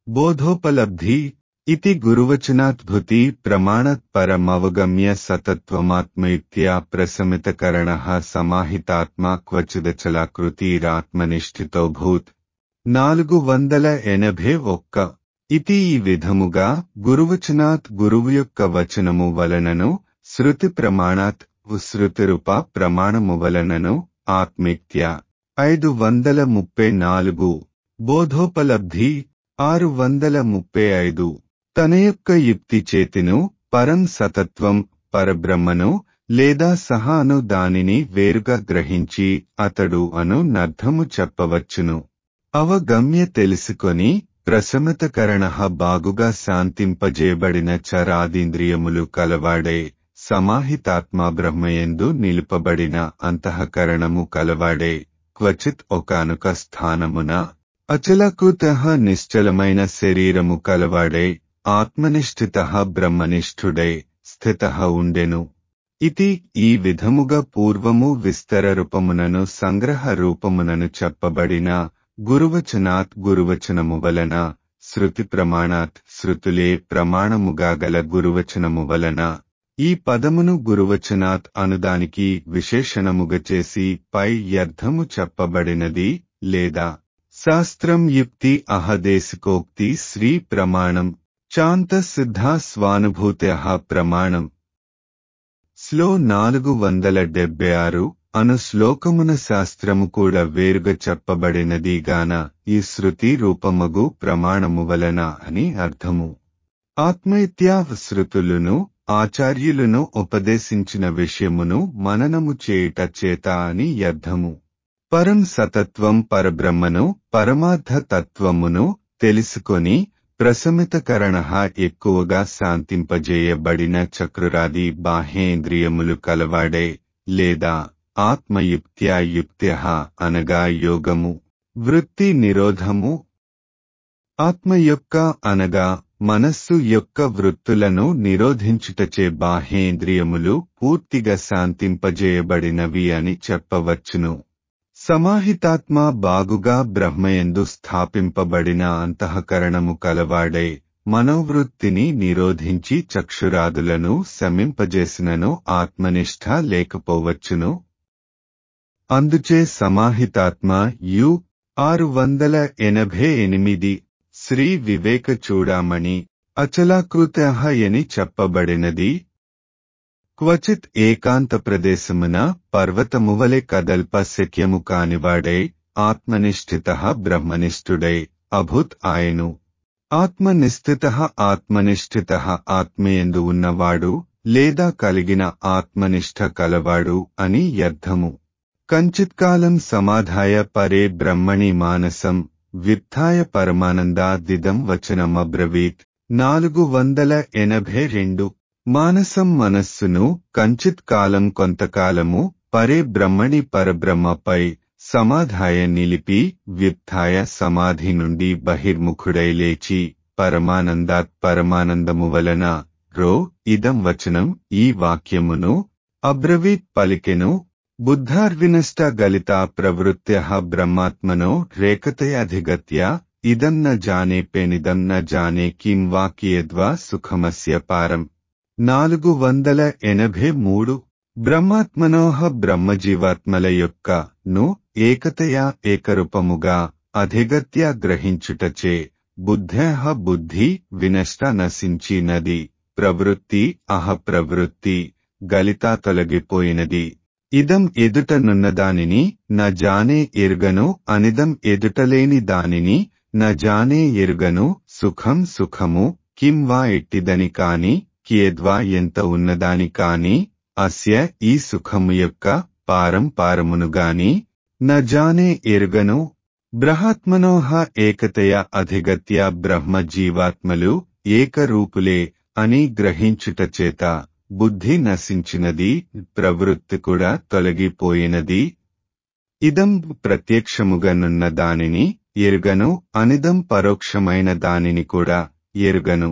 బోధోపలబ్ధి ఇతి గురువచనాద్భుతి ప్రమాణత్ పరమవగమ్య సతత్వమాత్మయుక్త్యా ప్రశమితకరణ సమాహితాత్మా క్వచిదచలాకృతిరాత్మనిష్ఠితో భూత్ నాలుగు వందల ఎనభై ఒక్క ఇతి ఈ విధముగా గురువచనాత్ గురువు యొక్క వచనము వలనను శృతి ప్రమాణాత్ శృతిరూప ప్రమాణము వలనను ఆత్మిక్త్య ఐదు వందల ముప్పై నాలుగు బోధోపలబ్ధి ఆరు వందల ముప్పై ఐదు తన యొక్క యుక్తి చేతిను పరం సతత్వం పరబ్రహ్మను లేదా సహా అను దానిని వేరుగా గ్రహించి అతడు అను నర్థము చెప్పవచ్చును అవగమ్య తెలుసుకొని ప్రశమతకరణ బాగుగా శాంతింపజేయబడిన చరాదీంద్రియములు కలవాడే సమాహితాత్మా బ్రహ్మయందు నిలుపబడిన అంతఃకరణము కలవాడే క్వచిత్ ఒకనొక స్థానమున అచలకృత నిశ్చలమైన శరీరము కలవాడే ఆత్మనిష్ఠిత బ్రహ్మనిష్ఠుడే స్థిత ఉండెను ఇది ఈ విధముగా పూర్వము విస్తర రూపమునను సంగ్రహ రూపమునను చెప్పబడిన గురువచనాత్ గురువచనము వలన శృతి ప్రమాణాత్ శృతులే ప్రమాణముగా గల గురువచనము వలన ఈ పదమును గురువచనాత్ అనుదానికి విశేషణముగా చేసి పై అర్థము చెప్పబడినది లేదా శాస్త్రం యుక్తి అహదేశికోక్తి శ్రీ ప్రమాణం చాంత సిద్ధ స్వానుభూత్య ప్రమాణం స్లో నాలుగు వందల డెబ్బై ఆరు అను శ్లోకమున శాస్త్రము కూడా వేరుగా చెప్పబడినది గాన ఈ శృతి రూపమగు ప్రమాణము వలన అని అర్థము ఆత్మైత్యా శృతులను ఆచార్యులను ఉపదేశించిన విషయమును మననము చేయుట చేత అని అర్థము పరం సతత్వం పరబ్రహ్మను పరమార్థ తత్వమును తెలుసుకొని ప్రశమితకరణ ఎక్కువగా శాంతింపజేయబడిన చక్రురాది బాహ్యేంద్రియములు కలవాడే లేదా ఆత్మయుక్త్యా యుక్త్య అనగా యోగము వృత్తి నిరోధము ఆత్మ యొక్క అనగా మనస్సు యొక్క వృత్తులను నిరోధించుటచే బాహ్యేంద్రియములు పూర్తిగా శాంతింపజేయబడినవి అని చెప్పవచ్చును సమాహితాత్మ బాగుగా బ్రహ్మయందు స్థాపింపబడిన అంతఃకరణము కలవాడై మనోవృత్తిని నిరోధించి చక్షురాదులను శమింపజేసినను ఆత్మనిష్ట లేకపోవచ్చును అందుచే సమాహితాత్మ యు ఆరు వందల ఎనభై ఎనిమిది శ్రీ వివేక చూడామణి అచలాకృత అని చెప్పబడినది క్వచిత్ ఏకాంత ప్రదేశమున పర్వతమువలె కదల్ప శక్యము కానివాడై ఆత్మనిష్ఠిత బ్రహ్మనిష్ఠుడై అభుత్ ఆయను ఆత్మనిష్ఠిత ఆత్మనిష్ఠిత ఆత్మయందు ఉన్నవాడు లేదా కలిగిన ఆత్మనిష్ఠ కలవాడు అని అర్థము కంచిత్కాలం సమాధాయ పరే బ్రహ్మణి మానసం విత్థాయ పరమానందాదిదం వచనమబ్రవీత్ నాలుగు వందల ఎనభై రెండు మానసం మనస్సును కంచిత్ కాలం కొంతకాలము పరే బ్రహ్మణి పరబ్రహ్మపై సమాధాయ నిలిపి వ్యుత్థాయ సమాధి నుండి బహిర్ముఖుడై లేచి పరమానందాత్ పరమానందము వలన రో ఇదం వచనం ఈ వాక్యమును అబ్రవీత్ పలికెను బుద్ధార్వినష్ట గలిత ప్రవృత్య బ్రహ్మాత్మనో రేఖతయాధిగత్య ఇదం న జానే పెనిదం న జానే కిం వాక్యేద్వా సుఖమస్య పారం నాలుగు వందల ఎనభై మూడు బ్రహ్మాత్మనోహ బ్రహ్మజీవాత్మల యొక్క ను ఏకతయా ఏకరూపముగా అధిగత్య గ్రహించుటచే బుద్ధేహ బుద్ధి వినష్ట నశించినది ప్రవృత్తి అహ ప్రవృత్తి గలితా తొలగిపోయినది ఇదం ఎదుటనున్న దానిని న జానే ఎరుగను అనిదం ఎదుటలేని దానిని న జానే ఎరుగను సుఖం సుఖము కిం వా ఎట్టిదని కాని కియద్వా ఎంత ఉన్నదాని కాని అస్య ఈ సుఖము యొక్క పారం పారమునుగాని న జానే ఎరుగను బ్రహాత్మనోహ ఏకతయ అధిగత్య బ్రహ్మ జీవాత్మలు ఏకరూపులే అని గ్రహించుట చేత బుద్ధి నశించినది ప్రవృత్తి కూడా తొలగిపోయినది ఇదం ప్రత్యక్షముగానున్న దానిని ఎరుగను అనిదం పరోక్షమైన దానిని కూడా ఎరుగను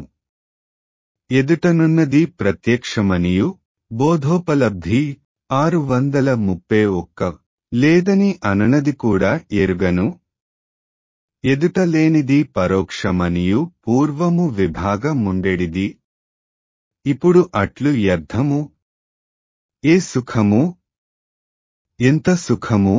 ఎదుటనున్నది ప్రత్యక్షమనియు బోధోపలబ్ధి ఆరు వందల ముప్పై ఒక్క లేదని అననది కూడా ఎరుగను ఎదుట లేనిది పరోక్షమనియు పూర్వము విభాగముండెడిది ఇప్పుడు అట్లు వ్యర్థము ఏ సుఖము ఎంత సుఖము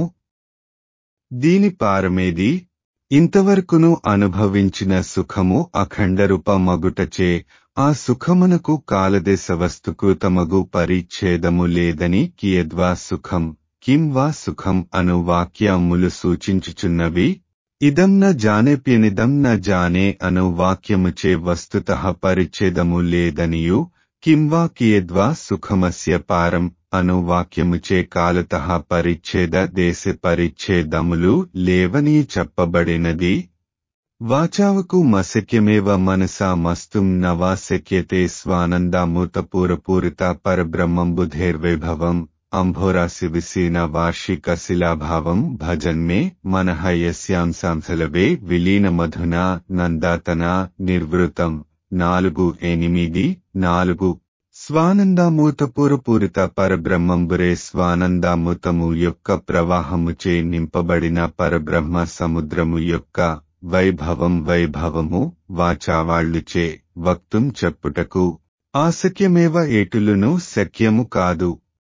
దీని పారమేది ఇంతవరకును అనుభవించిన సుఖము అఖండరూపమగుటచే ఆ సుఖమునకు కాలదేశ వస్తుకృతమగు పరిచ్ఛేదము లేదని కియద్వా సుఖం కిం వా సుఖం అను వాక్యములు సూచించుచున్నవి ఇదం న జానేప్యనిదం న జానే అను వాక్యముచే వస్తుత పరిచ్ఛేదము లేదనియు కిం వా కియద్వా సుఖమస్య పారం అను వాక్యముచే కాలత పరిచ్ఛేద దేశ పరిచ్ఛేదములు లేవని చెప్పబడినది వాచావకు మశక్యమేవ మనసా మస్తుం నవా శక్యతే స్వానందామూతపూరపూరిత పరబ్రహ్మంబుధేర్వైభవం అంభోరాసి విసీన వార్షిక శిలాభావం భజన్మే మనః యస్యాంశాంసలవే విలీనమధునా నందాతన నిర్వృతం నాలుగు ఎనిమిది నాలుగు స్వానందామూతపూరపూరిత పరబ్రహ్మంబురే స్వానందామూతము యొక్క ప్రవాహముచే నింపబడిన పరబ్రహ్మ సముద్రము యొక్క వైభవం వైభవము వాచావాళ్లుచే వక్తుం చెప్పుటకు ఆసక్యమేవ ఏటులును శక్యము కాదు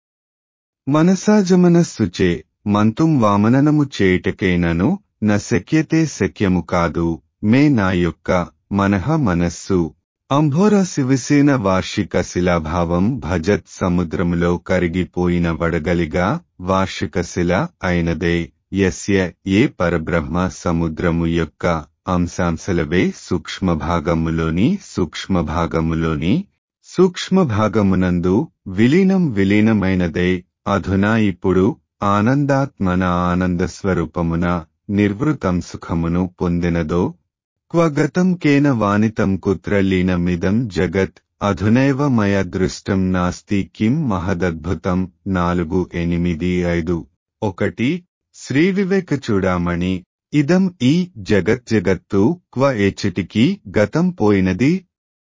మనసాజమనస్సుచే మంతుం వామననము చేయుటకేనను న శక్యతే శక్యము కాదు మే నా యొక్క మనః మనస్సు అంభోర శివసేన వార్షిక శిలాభావం భజత్ సముద్రములో కరిగిపోయిన వడగలిగా వార్షిక శిల అయినదే యస్య ఏ పరబ్రహ్మ సముద్రము యొక్క అంశాంశలవే సూక్ష్మభాగములోని సూక్ష్మభాగములోని సూక్ష్మభాగమునందు విలీనం విలీనమైనదే అధునా ఇప్పుడు ఆనందాత్మన ఆనందస్వరూపమున నిర్వృతం సుఖమును పొందినదో క్వగతం కేన వానితం కుత్ర లీనమిదం జగత్ అధునైవ మయ దృష్టం నాస్తి కిం మహదద్భుతం నాలుగు ఎనిమిది ఐదు ఒకటి శ్రీ వివేక చూడామణి ఇదం ఈ జగత్ జగత్తు క్వ ఏచటికి గతం పోయినది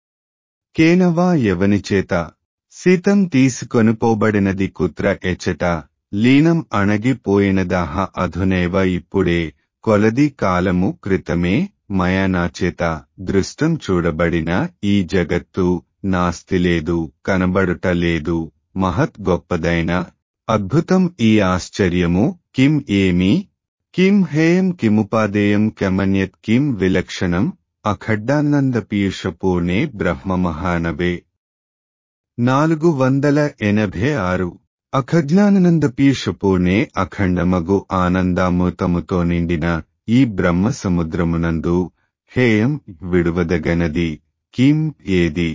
కేనవా ఎవనిచేత సీతం తీసుకొనుపోబడినది కుత్ర ఎచట లీనం అణగిపోయినదాహ అధునైవ ఇప్పుడే కొలది కాలము క్రితమే మయానాచేత దృష్టం చూడబడిన ఈ జగత్తు నాస్తి లేదు కనబడుట లేదు మహత్ గొప్పదైన అద్భుతం ఈ ఆశ్చర్యము కిం ఏమి కిం హేయం కిముపాదేయం కెమన్యత్ కిం విలక్షణం అఖడ్డానంద పీయూషపూర్ణే బ్రహ్మమహానవే నాలుగు వందల ఎనభై ఆరు అఖజ్ఞానంద పీయూషపూర్ణే అఖండమగు ఆనందామృతముతో నిండిన ఈ బ్రహ్మ సముద్రమునందు హేయం విడువదగనది కిం ఏది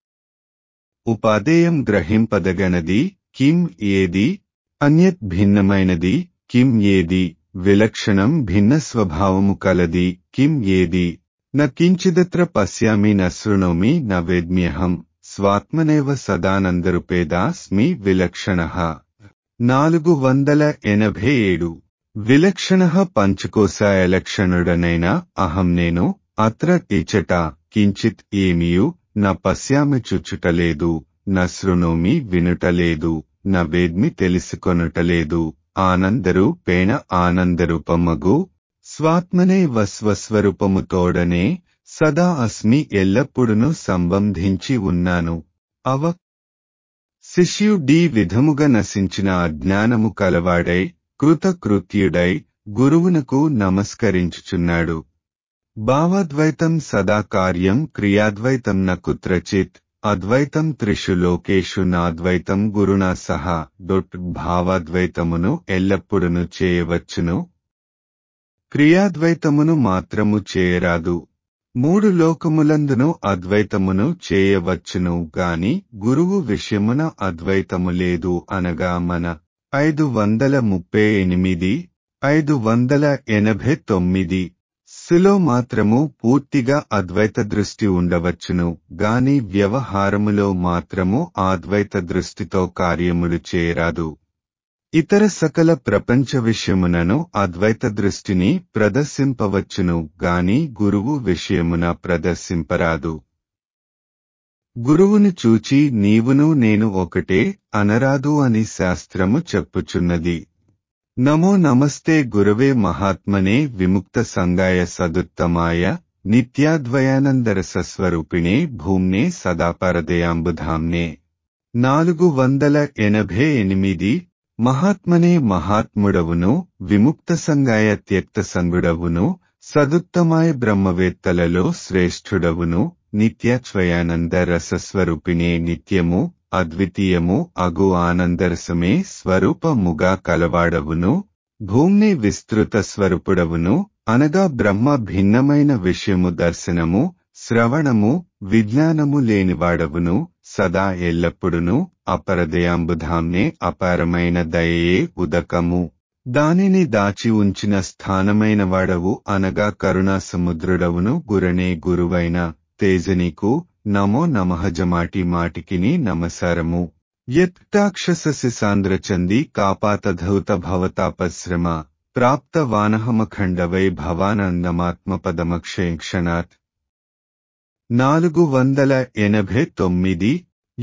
ఉపాదేయం గ్రహింపదగనది కిం ఏది అన్యత్ భిన్నమైనది కిం ఏది విలక్షణం భిన్న స్వభావము కలది కిం ఏది న కించిదత్ర పశ్యామి న శృణోమి న వేద్మ్యహం స్వాత్మనేవ సదానందరూపేదాస్మి విలక్షణ నాలుగు వందల ఎనభై ఏడు విలక్షణ పంచకోశాయలక్షణుడనైన అహం నేను అత్ర ఇచట కించిత్ ఏమియు న పశ్యామి చుచుటలేదు న శృణోమి వినుటలేదు న వేద్మి తెలుసుకొనుటలేదు ఆనందరు పేణ ఆనందరూపమగు స్వాత్మనే వస్వస్వరూపముతోడనే సదా అస్మి ఎల్లప్పుడును సంబంధించి ఉన్నాను అవ శిష్యుడీ విధముగా నశించిన అజ్ఞానము కలవాడై కృతకృత్యుడై గురువునకు నమస్కరించుచున్నాడు భావాద్వైతం సదా కార్యం క్రియాద్వైతం న కుత్రచిత్ అద్వైతం త్రిషు లోకేషు నాద్వైతం గురునా సహా డొట్ భావాద్వైతమును ఎల్లప్పుడును చేయవచ్చును క్రియాద్వైతమును మాత్రము చేయరాదు మూడు లోకములందును అద్వైతమును చేయవచ్చును గాని గురువు విషయమున అద్వైతము లేదు అనగా మన ఐదు వందల ముప్పై ఎనిమిది ఐదు వందల ఎనభై తొమ్మిది సులో మాత్రము పూర్తిగా అద్వైత దృష్టి ఉండవచ్చును గాని వ్యవహారములో మాత్రము అద్వైత దృష్టితో కార్యములు చేయరాదు ఇతర సకల ప్రపంచ విషయమునను అద్వైత దృష్టిని ప్రదర్శింపవచ్చును గాని గురువు విషయమున ప్రదర్శింపరాదు గురువును చూచి నీవును నేను ఒకటే అనరాదు అని శాస్త్రము చెప్పుచున్నది నమో నమస్తే గురవే మహాత్మనే విముక్త సంగాయ సదుత్తమాయ నిత్యాద్వయానందరసస్వరూపిణే భూమ్నే సదాపరదయాంబుధామ్నే నాలుగు వందల ఎనభై ఎనిమిది మహాత్మనే మహాత్ముడవును విముక్త సంగాయ త్యక్త సంగుడవును సదుత్తమాయ బ్రహ్మవేత్తలలో శ్రేష్ఠుడవును నిత్యచ్వయానంద రసస్వరూపిణే నిత్యము అద్వితీయము అగు ఆనందరసమే స్వరూపముగా కలవాడవును భూమ్ని విస్తృత స్వరూపుడవును అనగా బ్రహ్మ భిన్నమైన విషయము దర్శనము శ్రవణము విజ్ఞానము లేనివాడవును సదా ఎల్లప్పుడును అపరదయాంబుధాంనే అపారమైన దయయే ఉదకము దానిని దాచి ఉంచిన స్థానమైన వాడవు అనగా కరుణా సముద్రుడవును గురనే గురువైన తేజనీకు నమో నమహజమాటి మాటికిని నమసారము యత్టాక్షససి కాపాతధౌత భవతాపశ్రమ ప్రాప్త వానహమఖండవై భవానందమాత్మపదమక్షేక్షణాత్ నాలుగు వందల ఎనభై తొమ్మిది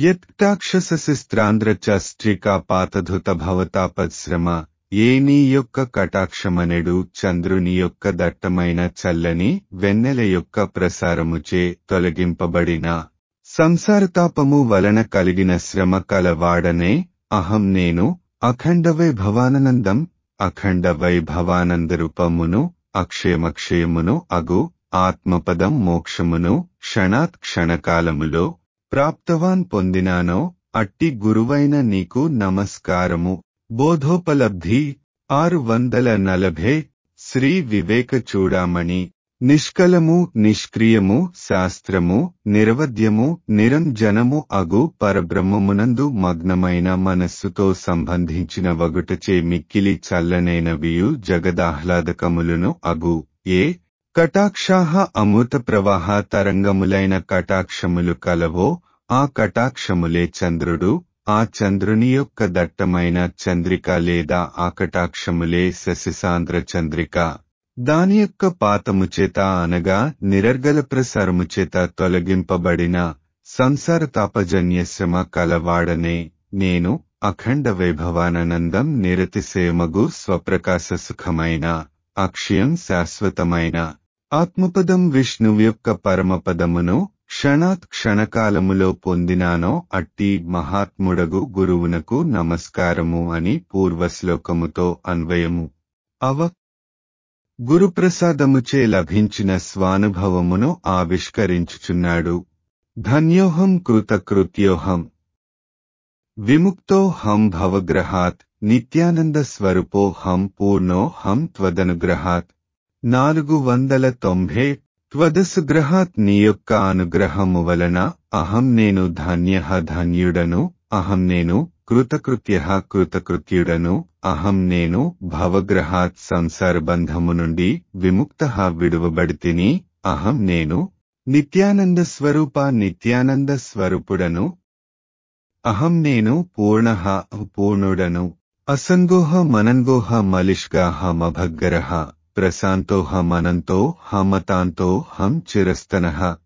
యత్టాక్షసశిస్త్రాంధ్రచస్ట్రికాపాతధుత భవతాపశ్రమ ఏ నీ యొక్క కటాక్షమనెడు చంద్రుని యొక్క దట్టమైన చల్లని వెన్నెల యొక్క ప్రసారముచే తొలగింపబడిన సంసారతాపము వలన కలిగిన శ్రమ కలవాడనే అహం నేను అఖండ వైభవానందం అఖండ వైభవానంద రూపమును అక్షయమక్షయమును అగు ఆత్మపదం మోక్షమును క్షణాత్ క్షణకాలములో ప్రాప్తవాన్ పొందినానో అట్టి గురువైన నీకు నమస్కారము బోధోపలబ్ధి ఆరు వందల నలభై శ్రీ వివేక చూడామణి నిష్కలము నిష్క్రియము శాస్త్రము నిరవధ్యము నిరంజనము అగు పరబ్రహ్మమునందు మగ్నమైన మనస్సుతో సంబంధించిన వగుటచే మిక్కిలి చల్లనైనవియు జగదాహ్లాదకములను అగు ఏ కటాక్షాహ అమృత ప్రవాహ తరంగములైన కటాక్షములు కలవో ఆ కటాక్షములే చంద్రుడు ఆ చంద్రుని యొక్క దట్టమైన చంద్రిక లేదా ఆ కటాక్షములే శశిసాంద్ర చంద్రిక దాని యొక్క పాతము చేత అనగా నిరర్గల ప్రసారము చేత తొలగింపబడిన సంసార తాపజన్య శ్రమ కలవాడనే నేను అఖండ వైభవానందం నిరతిశయమగు స్వప్రకాశ సుఖమైన అక్షయం శాశ్వతమైన ఆత్మపదం విష్ణువు యొక్క పరమపదమును క్షణాత్ క్షణకాలములో పొందినానో అట్టి మహాత్ముడగు గురువునకు నమస్కారము అని పూర్వశ్లోకముతో అన్వయము అవ గురుప్రసాదముచే లభించిన స్వానుభవమును ఆవిష్కరించుచున్నాడు ధన్యోహం కృతకృత్యోహం విముక్తో హం భవగ్రహాత్ నిత్యానంద స్వరూపో హం పూర్ణో హం త్వదనుగ్రహాత్ నాలుగు వందల తొంభై త్వదసుగ్రహాత్ నీ యొక్క అనుగ్రహము వలన అహం నేను ధాన్య ధాన్యుడను అహం నేను కృతకృత్య కృతకృత్యుడను అహం నేను భవగ్రహాత్ సంసార బంధము నుండి విముక్త విడువబడితిని అహం నేను నిత్యానంద స్వరూప నిత్యానంద స్వరూపుడను అహం నేను పూర్ణ పూర్ణుడను అసంగోహ మనంగోహ మలిష్గాహ మభగ్గరః ప్రశాంతో హమనంతో హమతాంతో హం చిరస్తన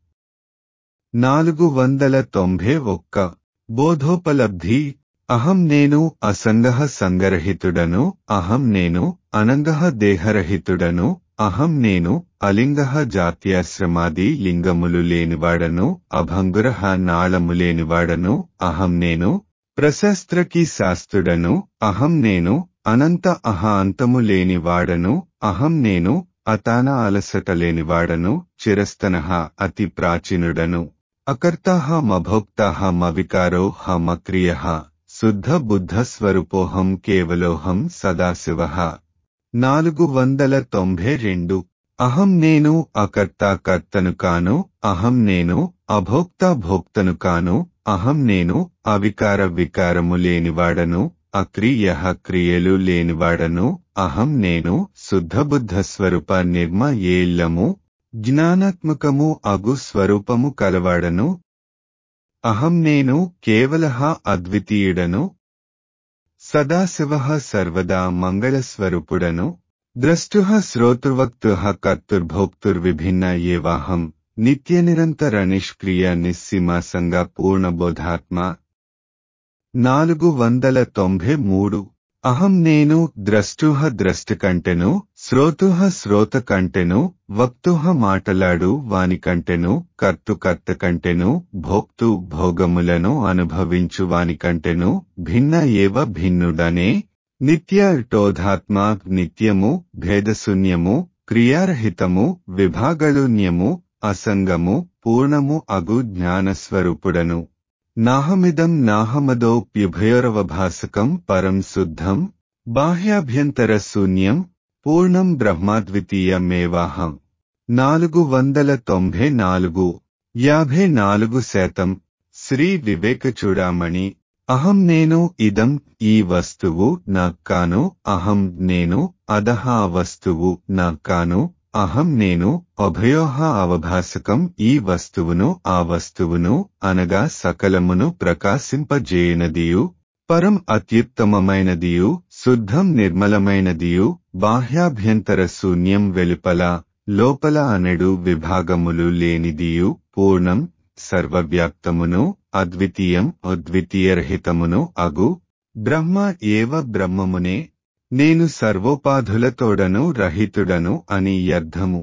నాలుగు వందల తొంభై ఒక్క బోధోపలబ్ధి అహం నేను అసంగ సంగరహితుడను అహం నేను అనంగ దేహరహితుడను అహం నేను అలింగ జాత్యాశ్రమాది లింగములు లేనివాడను అభంగుర నాళము లేనివాడను అహం నేను ప్రశస్త్రకి శాస్త్రుడను అహం నేను అనంత అహ అంతము లేనివాడను అహం నేను అతాన అలసట లేనివాడను చిరస్తన అతి ప్రాచీనుడను అకర్తాహ మభోక్తాహ మవికారో హమక్రియ శుద్ధ బుద్ధ స్వరూపోహం కేవలోహం సదాశివ నాలుగు వందల తొంభై రెండు అహం నేను అకర్త కర్తను కాను అహం నేను అభోక్త భోక్తను కాను అహం నేను అవికార వికారము లేనివాడను అక్రియ క్రియలు లేనివాడను అహం నేను శుద్ధబుద్ధ స్వరూప నిర్మ ఏల్లము జ్ఞానాత్మకము అగు స్వరూపము కలవాడను అహం నేను కేవల అద్వితీయుడను సదాశివ సర్వదా మంగళస్వరూపుడను ద్రష్టు శ్రోతృవక్తు కర్తుర్భోక్తుర్విభిన్న ఏవాహం నిత్య నిరంతర నిష్క్రియ నిస్సీమ సంగ పూర్ణబోధాత్మ నాలుగు వందల తొంభై మూడు అహం నేను ద్రష్టుహ ద్రష్ట కంటెను శ్రోతుహ శ్రోత కంటెను వక్తుహ మాటలాడు వాని కంటెను కర్తు కర్త కంటెను భోక్తు భోగములను అనుభవించు వాని కంటెను భిన్న ఏవ భిన్నుడనే నిత్య టోధాత్మ నిత్యము భేదశూన్యము క్రియారహితము విభాగళూన్యము అసంగము పూర్ణము అగు జ్ఞానస్వరూపుడను నాహమిదం నాహమదోప్యుభయోరవభాసకం పరం శుద్ధం బాహ్యాభ్యంతర శూన్యం పూర్ణం బ్రహ్మాద్వితీయమేవాహం నాలుగు వందల తొంభై నాలుగు యాభై నాలుగు శాతం శ్రీ వివేక చూడామణి అహం నేను ఇదం ఈ వస్తువు నా కాను అహం నేను అదహ ఆ వస్తువు నా కాను అహం నేను అభయోహ అవభాసకం ఈ వస్తువును ఆ వస్తువును అనగా సకలమును ప్రకాశింపజేయనదియు పరం అత్యుత్తమమైనదియు శుద్ధం నిర్మలమైనదియు బాహ్యాభ్యంతర శూన్యం వెలుపల లోపల అనెడు విభాగములు లేనిదియు పూర్ణం సర్వవ్యాప్తమును అద్వితీయం అద్వితీయరహితమును అగు బ్రహ్మ ఏవ బ్రహ్మమునే నేను సర్వోపాధులతోడను రహితుడను అని అర్థము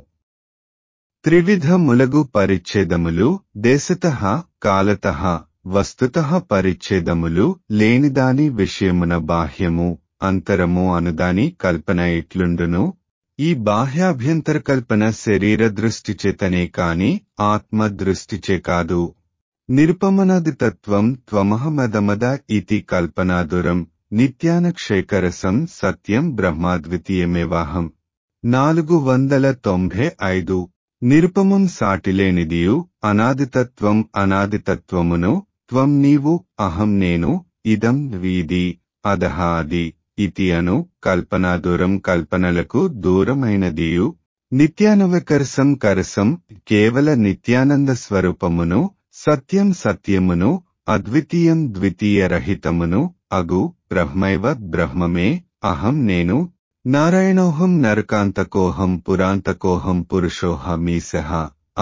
త్రివిధ ములగు పరిచ్ఛేదములు దేశత కాలత వస్తుత పరిచ్ఛేదములు లేనిదాని విషయమున బాహ్యము అంతరము అనుదాని కల్పన ఇట్లుండును ఈ బాహ్యాభ్యంతర కల్పన శరీర దృష్టిచేతనే కాని ఆత్మ దృష్టిచే కాదు నిరుపమనది తత్వం త్వమహమదమద ఇతి కల్పనాదురం నిత్యానక్షేకరసం సత్యం బ్రహ్మాద్వితీయమేవాహం నాలుగు వందల తొంభై ఐదు నిరుపమం సాటిలేనిదియు అనాదితత్వం అనాదితత్వమును త్వం నీవు అహం నేను ఇదం వీది అదహ అది ఇతి అను కల్పనాదూరం కల్పనలకు దూరమైనదియు నిత్యానవకరసం కరసం కేవల నిత్యానంద స్వరూపమును సత్యం సత్యమును అద్వితీయం ద్వితీయరహితమును అగు బ్రహ్మైవ బ్రహ్మమే అహం నేను నారాయణోహం నరకాంతకోహం పురాంతకోహం పురుషోహమీశః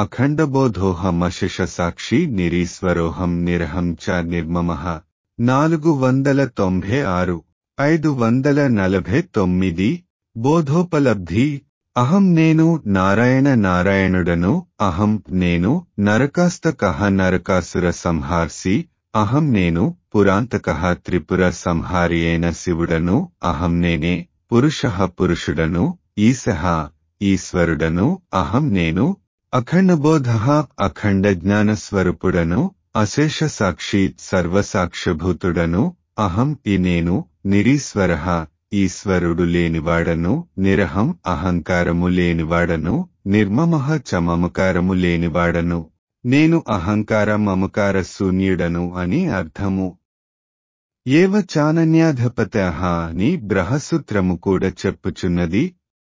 అఖండబోధోహమశిష సాక్షి నిరీశ్వరోహం నిరహం చ నిర్మమః నాలుగు వందల తొంభై ఆరు ఐదు వందల నలభై తొమ్మిది బోధోపలబ్ధి అహం నేను నారాయణ నారాయణుడను అహం నేను నరకాస్తకః నరకాసుర సంహార్సి అహం నేను పురాంతకః త్రిపుర సంహారి అయిన శివుడను అహం నేనే పురుష పురుషుడను ఈశః ఈశ్వరుడను అహం నేను అఖండబోధ అఖండ జ్ఞాన స్వరూపుడను అశేష సాక్షి సర్వసాక్షభూతుడను అహం ఈ నేను నిరీశ్వర ఈశ్వరుడు లేనివాడను నిరహం అహంకారము లేనివాడను నిర్మమః చ మమకారము లేనివాడను నేను అహంకార మమకార శూన్యుడను అని అర్థము ఏవ చానన్యాధపత అని బ్రహసూత్రము కూడా చెప్పుచున్నది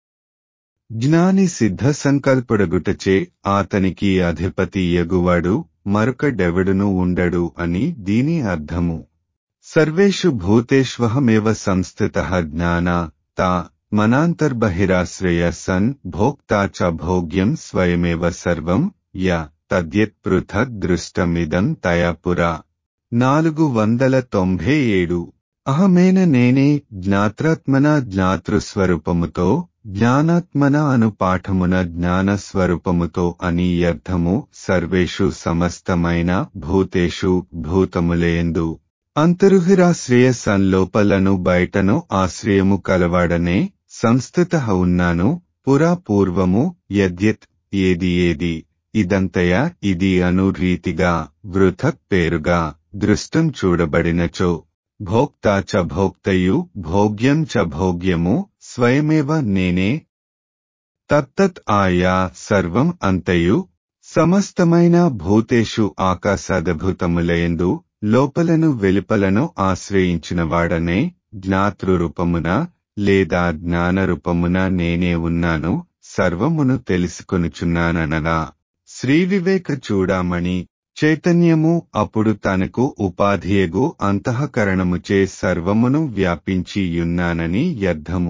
జ్ఞాని సిద్ధ సంకల్పుడగుటచే ఆతనికి అధిపతి ఎగువాడు మరొకడెవడును ఉండడు అని దీని అర్థము సర్వేషు భూతేష్వహమేవ సంస్థిత జ్ఞాన తా మనాంతర్బహిరాశ్రయ సన్ భోక్తా చ భోగ్యం స్వయమేవ సర్వం య తద్యత్ పృథక్ దృష్టమిదం తయా పురా నాలుగు వందల తొంభై ఏడు అహమేన నేనే జ్ఞాత్రాత్మన జ్ఞాతృస్వరూపముతో జ్ఞానాత్మన అను పాఠమున జ్ఞాన స్వరూపముతో అని అర్థము సర్వేషు సమస్తమైన భూతేషు భూతములేందు అంతరుహిరాశ్రయ సంలోపలను బయటను ఆశ్రయము కలవాడనే సంస్థిత ఉన్నాను పురా పూర్వము యద్యత్ ఏది ఏది ఇదంతయ ఇది అను రీతిగా వృథక్ పేరుగా దృష్టం చూడబడినచో భోక్తా చ భోక్తయు భోగ్యం చ భోగ్యము స్వయమేవ నేనే తత్తత్ ఆయా సర్వం అంతయు సమస్తమైన భూతేషు ఆకాశాదభూతములయందు లోపలను వెలుపలను ఆశ్రయించినవాడనే జ్ఞాతృరూపమున లేదా జ్ఞానరూపమున నేనే ఉన్నాను సర్వమును తెలుసుకొనుచున్నాననగా శ్రీవివేక చూడామణి చైతన్యము అప్పుడు తనకు ఉపాధియగు అంతఃకరణముచే సర్వమును వ్యాపించి యున్నానని అర్థము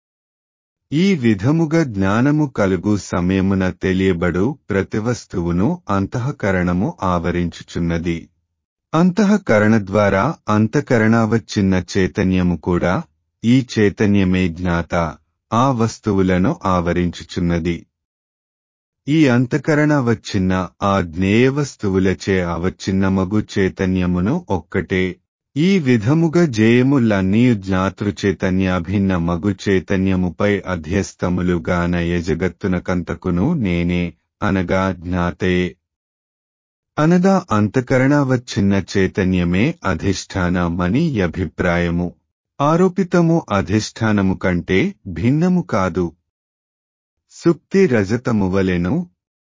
ఈ విధముగా జ్ఞానము కలుగు సమయమున తెలియబడు ప్రతి వస్తువును అంతఃకరణము ఆవరించుచున్నది అంతఃకరణ ద్వారా అంతఃకరణావచ్చిన్న చైతన్యము కూడా ఈ చైతన్యమే జ్ఞాత ఆ వస్తువులను ఆవరించుచున్నది ఈ అంతకరణ వచ్చిన్న ఆ జ్ఞేయ వస్తువులచే అవచ్చిన్నమగు చైతన్యమును ఒక్కటే ఈ విధముగా జయములన్నీ జ్ఞాతృచైతన్యాభిన్న మగు చైతన్యముపై అధ్యస్తములుగాన యజగత్తునకంతకును నేనే అనగా జ్ఞాతే అనగా అంతకరణ వచ్చిన్న చైతన్యమే అధిష్టానమని అభిప్రాయము ఆరోపితము అధిష్టానము కంటే భిన్నము కాదు సుక్తి రజతమువలెను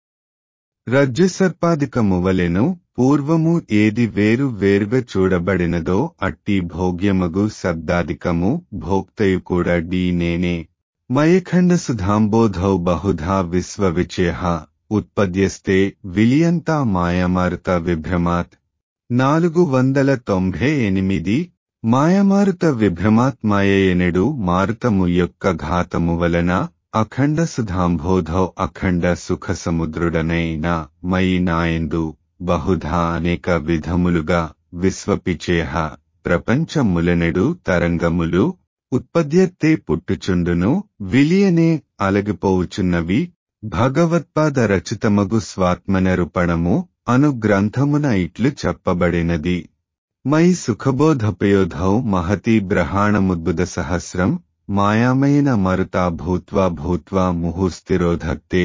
రజ్జుసర్పాదికమువలెను పూర్వము ఏది వేరు వేరుగా చూడబడినదో అట్టి భోగ్యమగు శబ్దాదికము భోక్తయు కూడా డీ నేనే మయఖండ సుధాంబోధౌ బహుధా విశ్వవిచయ ఉత్పద్యస్తే విలియంతా మాయామారుత విభ్రమాత్ నాలుగు వందల తొంభై ఎనిమిది మాయమారుత విభ్రమాత్ మాయయనెడు మారుతము యొక్క ఘాతము వలన అఖండ సుధాంబోధౌ అఖండ సుఖ సముద్రుడనైన మయి నాయందు బహుధా అనేక విధములుగా విశ్వపిచేయ ప్రపంచములనెడు తరంగములు ఉత్పద్యత్తే పుట్టుచుండును విలియనే అలగిపోవుచున్నవి భగవత్పాద రచితమగు స్వాత్మనరుపణము అను గ్రంథమున ఇట్లు చెప్పబడినది మై సుఖబోధపయోధౌ మహతి బ్రహాణముద్బుద సహస్రం మాయామయన మరుతా భూత్వా భూత్వా ముహుస్థిరోధత్తే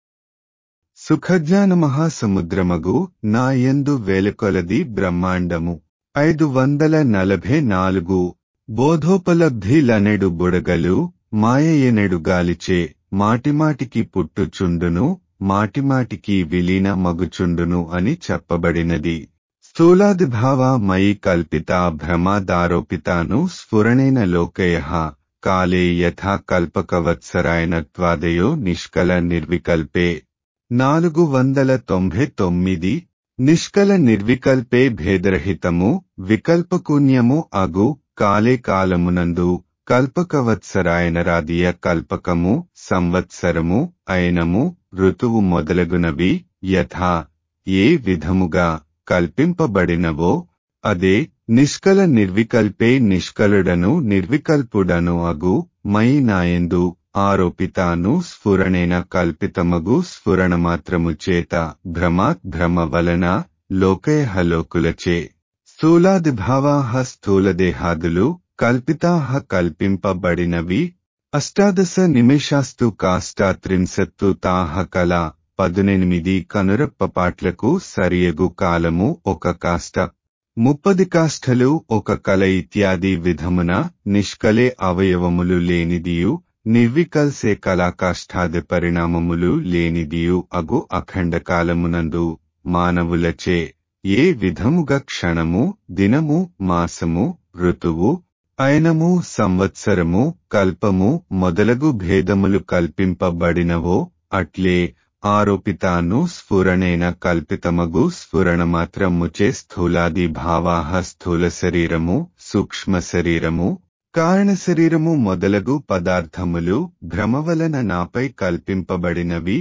సుఖజ్ఞాన మహాసముద్రమగు నా యందు వేలకొలది బ్రహ్మాండము ఐదు వందల నలభై నాలుగు బోధోపలబ్ధిలనెడు బుడగలు మాయయనెడు గాలిచే మాటిమాటికి పుట్టుచుండును మాటిమాటికి విలీన మగుచుండును అని చెప్పబడినది స్థూలాదిభావ మయి కల్పిత భ్రమాదారోపితాను స్ఫురణేన లోకయ కాలే యథా కల్పకవత్సరాయణత్వాదయో నిష్కల నిర్వికల్పే నాలుగు వందల తొంభై తొమ్మిది నిష్కల నిర్వికల్పే భేదరహితము వికల్పకూన్యము అగు కాలే కాలమునందు కల్పకవత్సరాయనరాదియ కల్పకము సంవత్సరము అయనము ఋతువు మొదలగునవి యథా ఏ విధముగా కల్పింపబడినవో అదే నిష్కల నిర్వికల్పే నిష్కలుడను నిర్వికల్పుడను అగు మై నాయందు ఆరోపితాను స్ఫురణేన కల్పితమగు స్ఫురణ మాత్రము చేత భ్రమాత్ భ్రమ వలన లోకయ లోకులచే స్థూలాదిభావాహ స్థూలదేహాదులు కల్పితాహ కల్పింపబడినవి అష్టాదశ నిమిషాస్తు కాష్టాత్రింశత్తు తాహ కల పదునెనిమిది కనురప్ప పాట్లకు సరియగు కాలము ఒక కాష్ట ముప్పది కాష్ఠలు ఒక కల ఇత్యాది విధమున నిష్కలే అవయవములు లేనిదియు నిర్వికల్సే కళాకాష్ఠాది పరిణామములు లేనిదియు అగు అఖండ కాలమునందు మానవులచే ఏ విధముగా క్షణము దినము మాసము ఋతువు అయనము సంవత్సరము కల్పము మొదలగు భేదములు కల్పింపబడినవో అట్లే ఆరోపితాను స్ఫురణేన కల్పితమగు స్ఫురణ మాత్రముచే స్థూలాది భావాహ స్థూల శరీరము సూక్ష్మ శరీరము కారణ శరీరము మొదలగు పదార్థములు భ్రమ వలన నాపై కల్పింపబడినవి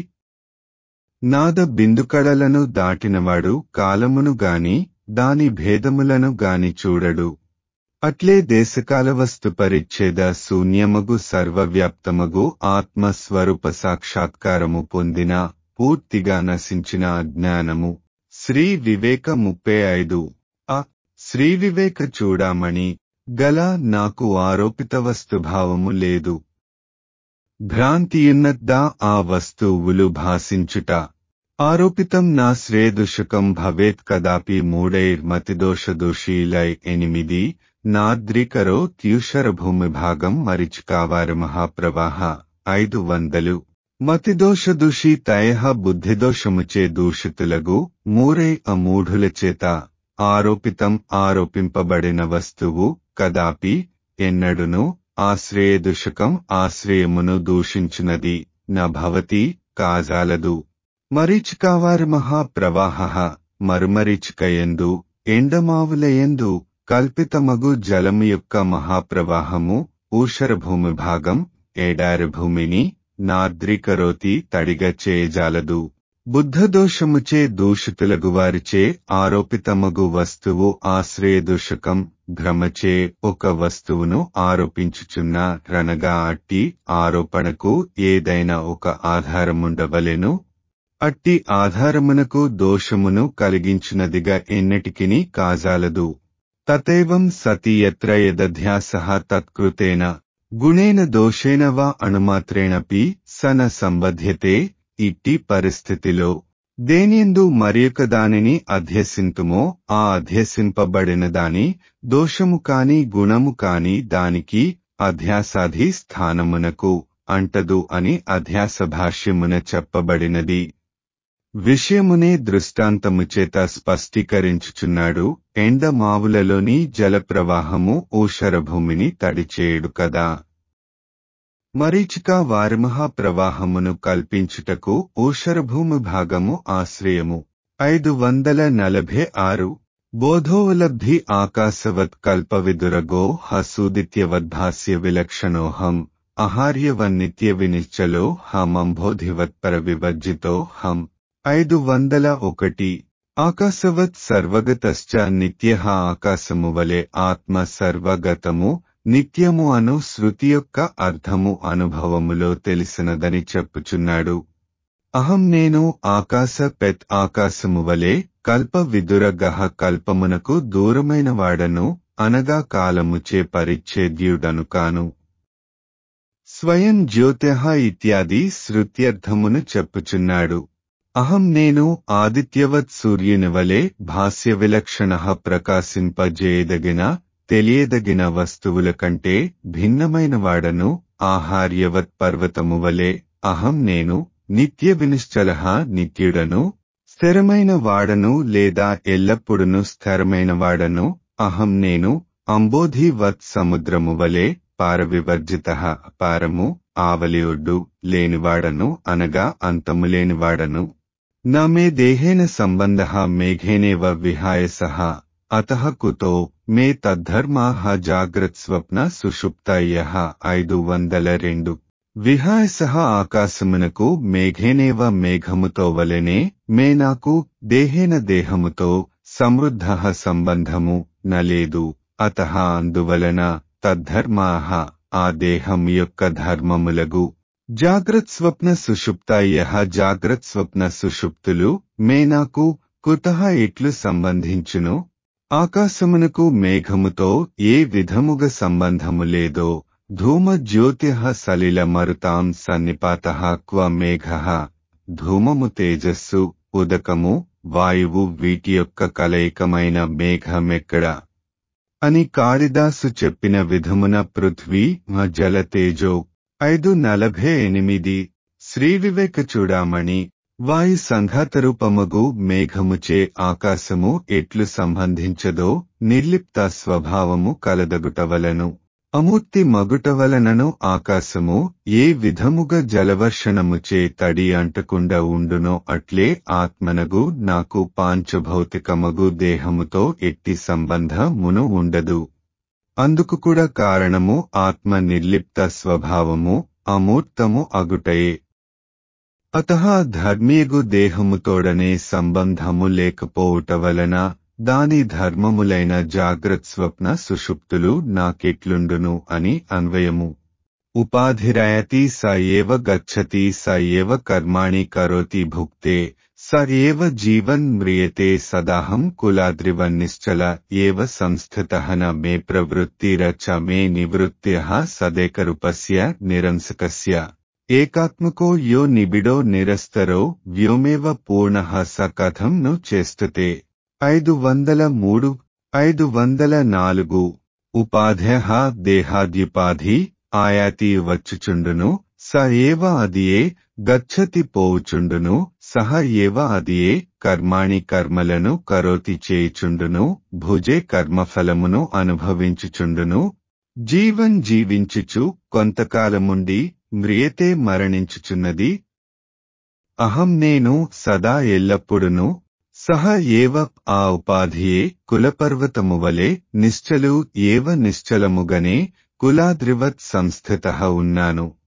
నాద బిందుకడలను దాటినవాడు కాలమును గాని దాని భేదములను గాని చూడడు అట్లే దేశకాల వస్తు పరిచ్ఛేద శూన్యమగు సర్వవ్యాప్తమగు ఆత్మస్వరూప సాక్షాత్కారము పొందిన పూర్తిగా నశించిన అజ్ఞానము శ్రీ వివేక ముప్పై ఐదు ఆ శ్రీ వివేక చూడామణి గల నాకు ఆరోపిత వస్తుభావము లేదు భ్రాంతియున్నద్దా ఆ వస్తువులు భాసించుట ఆరోపితం నా శ్రేదుషకం భవేత్ కదాపి మూడైర్మతిదోషదోషీలై ఎనిమిది నాద్రికరో త్యూషర భూమి భాగం మరిచికావారు మహాప్రవాహ ఐదు వందలు మతిదోషదూషి తయహ బుద్ధిదోషముచే దూషితులగు మూరై అమూఢుల చేత ఆరోపితం ఆరోపింపబడిన వస్తువు కదాపి ఎన్నడును ఆశ్రయదుషకం ఆశ్రయమును దూషించునది న భవతి కాజాలదు మరీచికావారి మహాప్రవాహ మరుమరీచికయందు ఎండమావులయందు కల్పితమగు జలము యొక్క మహాప్రవాహము ఊషరభూమి భాగం ఏడారి భూమిని నాద్రీకరోతి తడిగ చేయజాలదు బుద్ధదోషముచే దూషితులగు వారిచే ఆరోపితమగు వస్తువు ఆశ్రయదూషకం భ్రమచే ఒక వస్తువును ఆరోపించుచున్న రనగా అట్టి ఆరోపణకు ఏదైనా ఒక ఆధారముండవలెను అట్టి ఆధారమునకు దోషమును కలిగించినదిగా ఎన్నటికిని కాజాలదు తతైవం సతి ఎత్ర యదధ్యాస తత్కృతేన గుణేన దోషేణ వా అణుమాత్రేణపి సన సంబధ్యతే ఇట్టి పరిస్థితిలో దేనియందు మరియొక దానిని అధ్యసింతుమో ఆ అధ్యసింపబడిన దాని దోషము కాని గుణము కాని దానికి అధ్యాసాధి స్థానమునకు అంటదు అని అధ్యాస భాష్యమున చెప్పబడినది విషయమునే దృష్టాంతము చేత స్పష్టీకరించుచున్నాడు ఎండ మావులలోని జలప్రవాహము ఊషరభూమిని తడిచేయుడు కదా మరీచిక వారిమహా ప్రవాహమును కల్పించుటకు ఊషరభూమి భాగము ఆశ్రయము ఐదు వందల నలభై ఆరు బోధోవలబ్ధి ఆకాశవత్ కల్పవిదురగో హసూదిత్యవద్భాస్య విలక్షణోహం అహార్యవన్నిత్య వినిశ్చలో హమంబోధివత్పర వివర్జితో హం ఐదు వందల ఒకటి ఆకాశవత్ సర్వగతశ్చ నిత్య ఆకాశము వలె ఆత్మ సర్వగతము నిత్యము అను శృతి యొక్క అర్థము అనుభవములో తెలిసినదని చెప్పుచున్నాడు అహం నేను ఆకాశ పెత్ ఆకాశము వలె కల్ప విదురగహ కల్పమునకు దూరమైన వాడను అనగా కాలముచే పరిచ్ఛేద్యుడను కాను స్వయం జ్యోతిః ఇత్యాది శృత్యర్థమును చెప్పుచున్నాడు అహం నేను ఆదిత్యవత్ సూర్యుని వలె భాస్య విలక్షణ ప్రకాశింపజేయదగిన తెలియదగిన వస్తువుల కంటే భిన్నమైన వాడను ఆహార్యవత్ పర్వతము వలె అహం నేను నిత్య వినిశ్చల నిత్యుడను స్థిరమైన వాడను లేదా ఎల్లప్పుడును స్థిరమైన వాడను అహం నేను అంబోధివత్ సముద్రము వలె పారవివర్జిత పారము ఆవలియొడ్డు లేనివాడను అనగా అంతము లేనివాడను నా మే దేహేన సంబంధ మేఘేనేవ విహాయ సహ అత కుతో మే తద్ధర్మా జాగ్రత్స్వప్న సుషుప్తయ ఐదు వందల రెండు విహాయ సహ ఆకాశమునకు మేఘేనేవ మేఘముతో వలెనే మే నాకు దేహేన దేహముతో సమృద్ధ సంబంధము నలేదు అత అందువలన తద్ధర్మాహ ఆ దేహం యొక్క ధర్మములగు జాగ్రత్ స్వప్న సుషుప్తాయ జాగ్రత్ స్వప్న సుషుప్తులు మే నాకు కుతః ఇట్లు సంబంధించును ఆకాశమునకు మేఘముతో ఏ విధముగ సంబంధము లేదో ధూమ జ్యోతిః సలిల మరుతాం సన్నిపాత క్వ మేఘ ధూమము తేజస్సు ఉదకము వాయువు వీటి యొక్క కలయికమైన మేఘమెక్కడ అని కాళిదాసు చెప్పిన విధమున పృథ్వీ జల తేజో ఐదు నలభై ఎనిమిది శ్రీ వివేక చూడామణి వాయు సంఘాతరూపమగు మేఘముచే ఆకాశము ఎట్లు సంబంధించదో నిర్లిప్త స్వభావము కలదగుటవలను అమూర్తి మగుటవలనను ఆకాశము ఏ విధముగా జలవర్షణముచే తడి అంటకుండా ఉండునో అట్లే ఆత్మనగు నాకు పాంచభౌతికమగు దేహముతో ఎట్టి సంబంధమును ఉండదు అందుకు కూడా కారణము ఆత్మ నిర్లిప్త స్వభావము అమూర్తము అగుటయే అత ధర్మీయగు దేహముతోడనే సంబంధము లేకపోవుట వలన దాని ధర్మములైన జాగ్రత్ స్వప్న సుషుప్తులు నాకెట్లుండును అని అన్వయము ఉపాధిరయతి స ఏవ గచ్చతి స ఏవ కర్మాణి కరోతి భుక్తే స ఏవ జీవన్ మ్రియతే సదాహం కులాద్రివన్ నిశ్చల ఏవ సంస్థితః న మే ప్రవృత్తిర చ మే నివృత్త్యః సదేకరూపస్య నిరంసకస్య ఏకాత్మకో యో నిబిడో నిరస్తరో వ్యోమేవ పూర్ణః స కథం ను చేస్తుతే ఐదు వందల మూడు ఐదు వందల నాలుగు ఉపాధ్య దేహాద్యుపాధి ఆయాతి వచ్చుచుండును స ఏవ అదియే గచ్చతి పోవుచుండును సహ ఏవ అదియే కర్మాణి కర్మలను కరోతి చేయుచుండును భుజే కర్మఫలమును అనుభవించుచుండును జీవన్ జీవించుచు కొంతకాలముండి మ్రియతే మరణించుచున్నది అహం నేను సదా ఎల్లప్పుడును సహ ఏవ ఆ ఉపాధియే కులపర్వతము వలె నిశ్చలు ఏవ నిశ్చలముగనే కులాద్రివత్ సంస్థిత ఉన్నాను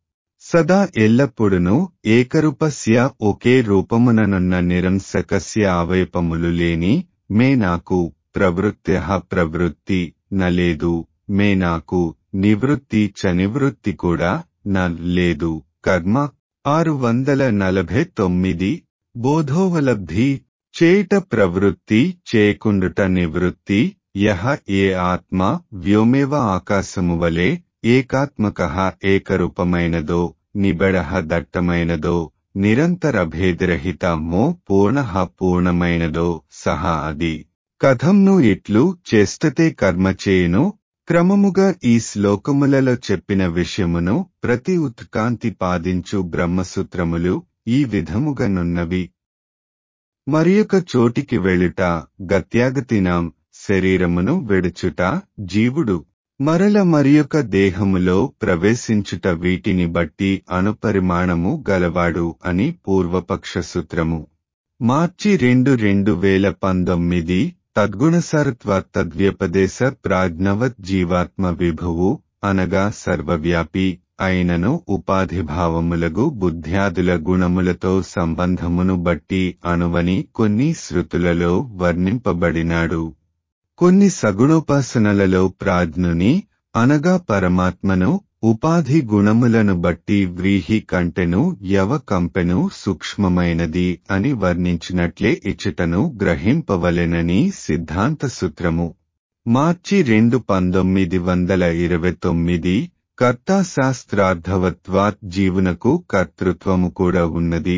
సదా ఎల్లప్పుడును ఏకరూపస్య ఒకే రూపముననున్న నిరంసకస్య అవయపములు లేని మే నాకు ప్రవృత్త్య ప్రవృత్తి నలేదు మే నాకు నివృత్తి చ నివృత్తి కూడా న లేదు కర్మ ఆరు వందల నలభై తొమ్మిది బోధోవలబ్ధి చేట ప్రవృత్తి చేకుండుట నివృత్తి యహ ఏ ఆత్మ వ్యోమేవ ఆకాశము వలె ఏకాత్మక ఏకరూపమైనదో నిబడ దట్టమైనదో నిరంతర భేదరహిత మో పూర్ణ పూర్ణమైనదో సహా అది కథంను ఇట్లు చేస్తతే కర్మ చేయును క్రమముగా ఈ శ్లోకములలో చెప్పిన విషయమును ప్రతి ఉత్కాంతి పాదించు బ్రహ్మసూత్రములు ఈ విధముగనున్నవి మరియొక చోటికి వెళ్ళుట గత్యాగతినాం శరీరమును విడుచుట జీవుడు మరల మరియొక దేహములో ప్రవేశించుట వీటిని బట్టి అనుపరిమాణము గలవాడు అని పూర్వపక్ష సూత్రము మార్చి రెండు రెండు వేల పంతొమ్మిది తద్గుణసరత్వ తద్వ్యపదేశ ప్రాజ్ఞవత్ జీవాత్మ విభువు అనగా సర్వవ్యాపి అయినను ఉపాధిభావములగు బుద్ధ్యాదుల గుణములతో సంబంధమును బట్టి అణువని కొన్ని శృతులలో వర్ణింపబడినాడు కొన్ని సగుణోపాసనలలో ప్రాజ్ఞుని అనగా పరమాత్మను ఉపాధి గుణములను బట్టి వ్రీహి కంటెను యవ కంపెను సూక్ష్మమైనది అని వర్ణించినట్లే ఇచ్చటను గ్రహింపవలెనని సిద్ధాంత సూత్రము మార్చి రెండు పంతొమ్మిది వందల ఇరవై తొమ్మిది కర్తాశాస్త్రార్థవత్వాత్ జీవునకు కర్తృత్వము కూడా ఉన్నది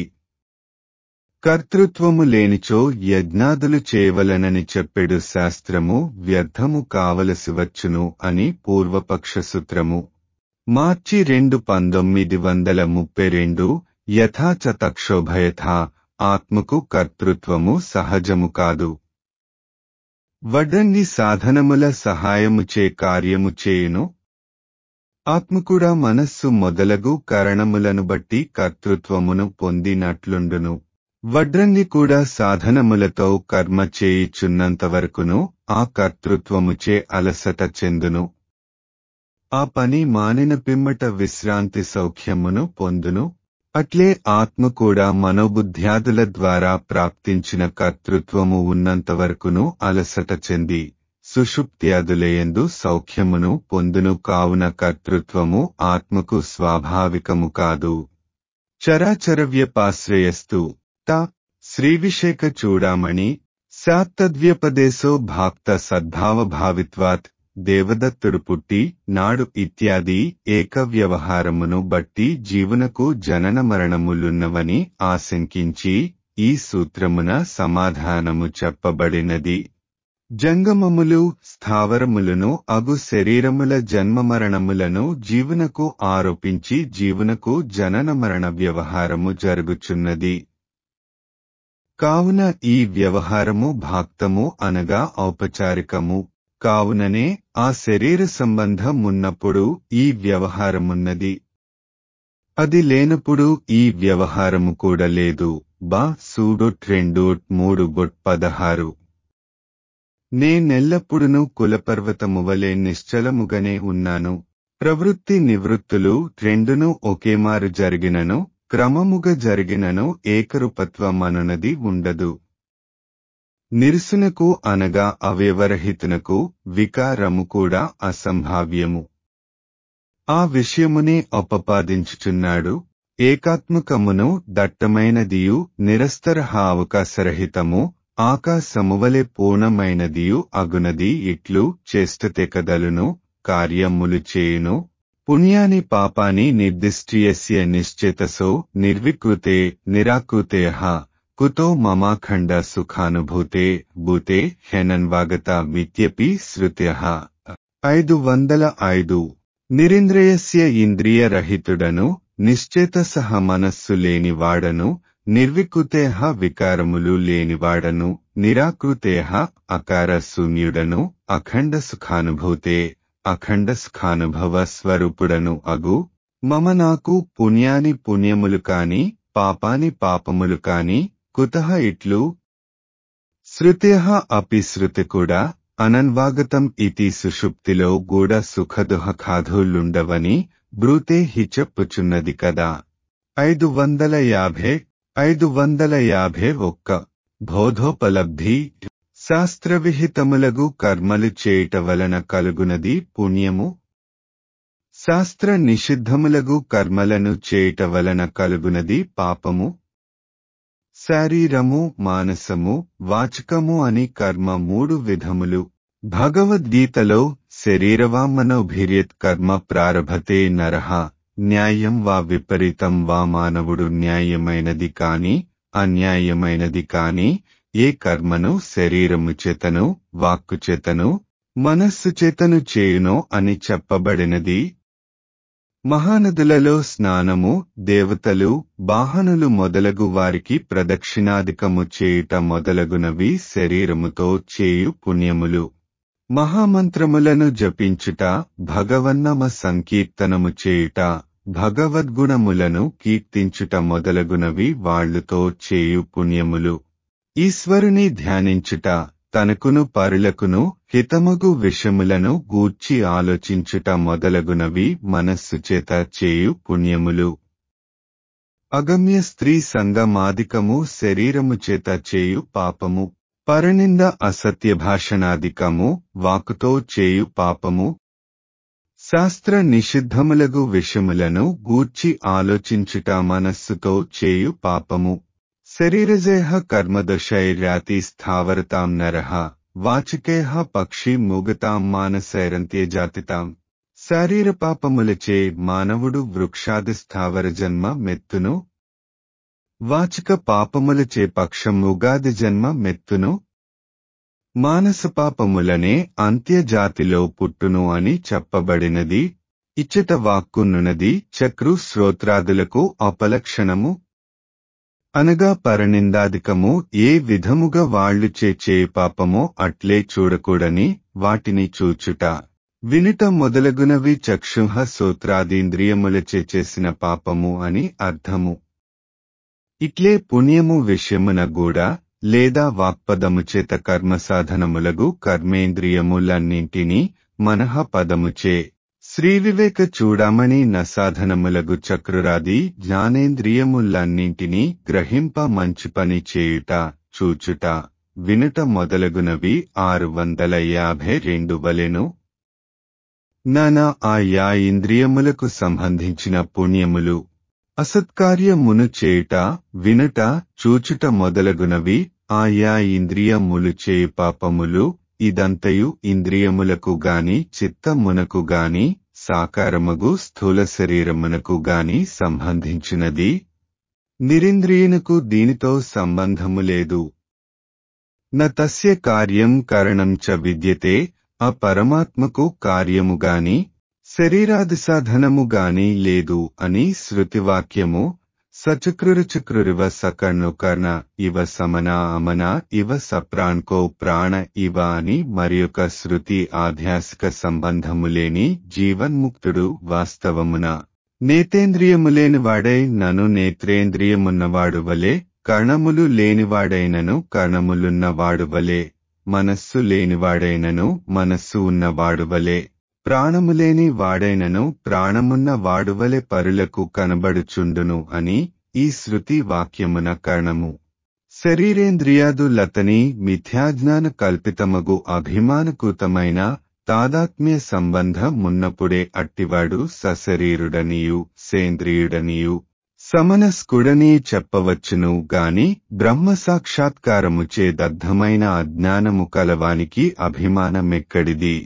కర్తృత్వము లేనిచో యజ్ఞాదులు చేయవలనని చెప్పెడు శాస్త్రము వ్యర్థము కావలసి వచ్చును అని పూర్వపక్ష సూత్రము మార్చి రెండు పంతొమ్మిది వందల ముప్పై రెండు యథాచ తక్షోభయథా ఆత్మకు కర్తృత్వము సహజము కాదు వడ్డన్ని సాధనముల సహాయముచే కార్యము చేయును ఆత్మ కూడా మనస్సు మొదలగు కారణములను బట్టి కర్తృత్వమును పొందినట్లుండును వడ్రంగి కూడా సాధనములతో కర్మ చేయిచున్నంతవరకును ఆ కర్తృత్వముచే అలసట చెందును ఆ పని మానిన పిమ్మట విశ్రాంతి సౌఖ్యమును పొందును అట్లే ఆత్మ కూడా మనోబుద్ధ్యాదుల ద్వారా ప్రాప్తించిన కర్తృత్వము ఉన్నంతవరకును అలసట చెంది సుషుప్త్యాదులయందు సౌఖ్యమును పొందును కావున కర్తృత్వము ఆత్మకు స్వాభావికము కాదు చరాచరవ్యపాశ్రయస్తు త శ్రీవిషేక చూడామణి శాత్తద్వ్యపదేశో భాక్త సద్భావభావిత్వాత్ దేవదత్తుడు పుట్టి నాడు ఇత్యాది ఏక వ్యవహారమును బట్టి జీవునకు జనన మరణములున్నవని ఆశంకించి ఈ సూత్రమున సమాధానము చెప్పబడినది జంగమములు స్థావరములను అగు శరీరముల జన్మమరణములను జీవునకు ఆరోపించి జీవునకు జనన మరణ వ్యవహారము జరుగుచున్నది కావున ఈ వ్యవహారము భాక్తము అనగా ఔపచారికము కావుననే ఆ శరీర సంబంధమున్నప్పుడు ఈ వ్యవహారమున్నది అది లేనప్పుడు ఈ వ్యవహారము కూడా లేదు బా సూడొట్ రెండు మూడు బొట్ పదహారు నేనెల్లప్పుడును కులపర్వతము వలె నిశ్చలముగానే ఉన్నాను ప్రవృత్తి నివృత్తులు రెండును ఒకేమారు జరిగినను క్రమముగా జరిగినను ఏకరూపత్వమనునది ఉండదు నిరుసునకు అనగా అవయవరహితునకు వికారము కూడా అసంభావ్యము ఆ విషయమునే అపపాదించుచున్నాడు ఏకాత్మకమును దట్టమైనదియు నిరస్తరహ అవకాశరహితము ఆకాశమువలె పూర్ణమైనదియు అగునది ఇట్లు చేస్తతే కదలును కార్యములు చేయును పుణ్యాని పాపాని నిర్దిష్ట్రియస్య నిశ్చేతసో నిర్వికృతే నిరాకృతేహ కుతో మమాఖండ సుఖానుభూతే భూతే హ్యనన్వాగత విద్యపి శృత్య ఐదు వందల ఐదు నిరింద్రియస్య ఇంద్రియరహితుడను నిశ్చేతసహ మనస్సు లేనివాడను నిర్వికృతేహ వికారములు లేనివాడను నిరాకృతేహ అకార శూన్యుడను అఖండ సుఖానుభూతే అఖండ సుఖానుభవ స్వరూపుడను అగు మమ నాకు పుణ్యాని పుణ్యములు కాని పాపాని పాపములు కాని కుతః ఇట్లు శృత్య అపి శృతి కూడా అనన్వాగతం ఇతి సుషుప్తిలో గూఢ సుఖదుఃఖాధులుండవని బ్రూతే హి చెప్పుచున్నది కదా ఐదు వందల యాభై ఐదు వందల యాభై ఒక్క బోధోపలబ్ధి శాస్త్రవిహితములగు కర్మలు చేయుట వలన కలుగునది పుణ్యము శాస్త్ర నిషిద్ధములగు కర్మలను చేయుట వలన కలుగునది పాపము శారీరము మానసము వాచకము అని కర్మ మూడు విధములు భగవద్గీతలో శరీరవామనోభిర్యత్ కర్మ ప్రారభతే నరహ న్యాయం వా విపరీతం వా మానవుడు న్యాయమైనది కాని అన్యాయమైనది కాని ఏ కర్మను శరీరము చేతను వాక్కు చేతను మనస్సు చేతను చేయునో అని చెప్పబడినది మహానదులలో స్నానము దేవతలు వాహనులు మొదలగు వారికి ప్రదక్షిణాధికము చేయుట మొదలగునవి శరీరముతో చేయు పుణ్యములు మహామంత్రములను జపించుట భగవన్నమ సంకీర్తనము చేయుట భగవద్గుణములను కీర్తించుట మొదలగునవి వాళ్లుతో చేయు పుణ్యములు ఈశ్వరుని ధ్యానించుట తనకును పరులకును హితమగు విషములను గూర్చి ఆలోచించుట మొదలగునవి మనస్సు చేత చేయు పుణ్యములు అగమ్య స్త్రీ సంగమాదికము శరీరము చేత చేయు పాపము పరనింద అసత్య భాషణాదికము వాకుతో చేయు పాపము శాస్త్ర నిషిద్ధములగు విషములను గూర్చి ఆలోచించుట మనస్సుతో చేయు పాపము శరీరజేహ కర్మదశైర్యాతి స్థావరతాం నరః వాచికేహ పక్షి మూగతాం మానసైరంత్యజాతితాం శారీర పాపములచే మానవుడు వృక్షాది స్థావర జన్మ మెత్తును వాచిక పాపములచే పక్షముగాది జన్మ మెత్తును మానస పాపములనే అంత్యజాతిలో పుట్టును అని చెప్పబడినది ఇచ్చట వాక్కునున్నది చక్రు శ్రోత్రాదులకు అపలక్షణము అనగా పరనిందాధికము ఏ విధముగా వాళ్లు చేచే పాపమో అట్లే చూడకూడని వాటిని చూచుట వినుట మొదలగునవి చక్షుహ సూత్రాదీంద్రియములచే చేసిన పాపము అని అర్థము ఇట్లే పుణ్యము విషయమున కూడా లేదా వాక్పదము చేత కర్మ సాధనములగు కర్మేంద్రియములన్నింటినీ మనః పదముచే శ్రీవివేక చూడమని నసాధనములగు చక్రురాది జ్ఞానేంద్రియములన్నింటినీ గ్రహింప మంచి పని చేయుట చూచుట వినుట మొదలగునవి ఆరు వందల యాభై రెండు వలెను నానా ఆయా ఇంద్రియములకు సంబంధించిన పుణ్యములు అసత్కార్యమును చేయుట వినుట చూచుట మొదలగునవి ఆయా ఇంద్రియములు చేయు పాపములు ఇదంతయు ఇంద్రియములకు గాని చిత్తమునకు గాని సాకారమగు స్థూల శరీరమునకు గాని సంబంధించినది నిరింద్రియునకు దీనితో సంబంధము లేదు న తస్య కార్యం కరణం చ విద్యతే ఆ పరమాత్మకు కార్యము గాని శరీరాది సాధనము గాని లేదు అని శృతివాక్యము సచక్రురుచక్రురివ సకర్ణు కర్ణ ఇవ సమన అమన ఇవ సప్రాణ్కో ప్రాణ ఇవ అని మరియొక శృతి ఆధ్యాసిక సంబంధము లేని జీవన్ముక్తుడు వాస్తవమున నేతేంద్రియములేనివాడై నను నేత్రేంద్రియమున్నవాడు వలె కర్ణములు లేనివాడైనను కర్ణములున్నవాడు వలె మనస్సు లేనివాడైనను మనస్సు ఉన్నవాడు వలె ప్రాణములేని వాడైనను ప్రాణమున్న వాడువలె పరులకు కనబడుచుండును అని ఈ శృతి వాక్యమున కర్ణము శరీరేంద్రియాదులతని మిథ్యాజ్ఞాన కల్పితమగు అభిమానకృతమైన తాదాత్మ్య సంబంధమున్నప్పుడే అట్టివాడు సశరీరుడనియు సేంద్రియుడనియు సమనస్కుడని చెప్పవచ్చును గాని బ్రహ్మ సాక్షాత్కారముచే దగ్ధమైన అజ్ఞానము కలవానికి అభిమానమెక్కడిది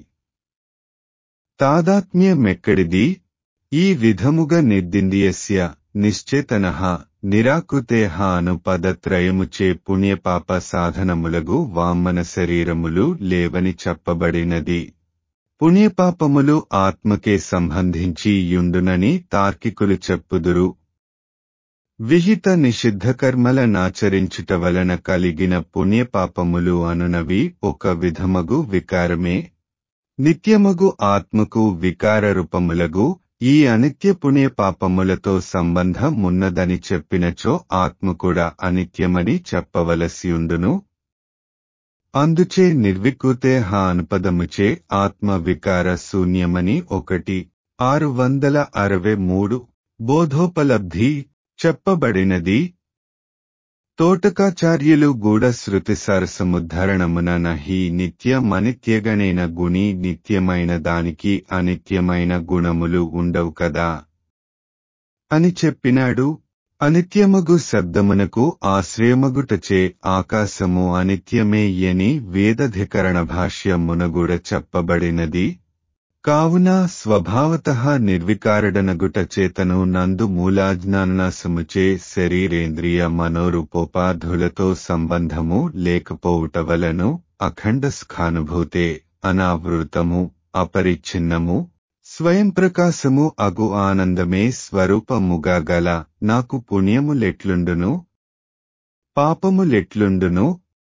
తాదాత్మ్యమెక్కడిది ఈ విధముగా నిర్దిందియస్య నిశ్చేతన నిరాకృతేహ అను పదత్రయముచే పుణ్యపాప సాధనములగు వామన శరీరములు లేవని చెప్పబడినది పుణ్యపాపములు ఆత్మకే సంబంధించి యుండునని తార్కికులు చెప్పుదురు విహిత నిషిద్ధ కర్మల నాచరించుట వలన కలిగిన పుణ్యపాపములు అనునవి ఒక విధమగు వికారమే నిత్యమగు ఆత్మకు వికార రూపములగు ఈ అనిత్య పుణ్య పాపములతో సంబంధమున్నదని చెప్పినచో ఆత్మ కూడా అనిత్యమని చెప్పవలసియుండును అందుచే నిర్వికృతే హా అనుపదముచే ఆత్మ వికార శూన్యమని ఒకటి ఆరు వందల అరవై మూడు బోధోపలబ్ధి చెప్పబడినది తోటకాచార్యులు గూఢ శృతి సరసముద్ధరణమున నహి నిత్యమనిత్యగణేన గుణి నిత్యమైన దానికి అనిత్యమైన గుణములు ఉండవు కదా అని చెప్పినాడు అనిత్యమగు శబ్దమునకు ఆశ్రయమగుటచే ఆకాశము అనిత్యమే యని వేదధికరణ భాష్యమునగుడ చెప్పబడినది కావున స్వభావత నిర్వికారడనగుట చేతను నందు మూలాజ్ఞానసముచే శరీరేంద్రియ మనోరూపోపాధులతో సంబంధము లేకపోవుట వలను అఖండ స్ఖానుభూతే అనావృతము అపరిచ్ఛిన్నము స్వయం ప్రకాశము అగు ఆనందమే స్వరూపముగా గల నాకు పుణ్యములెట్లుండును పాపములెట్లుండును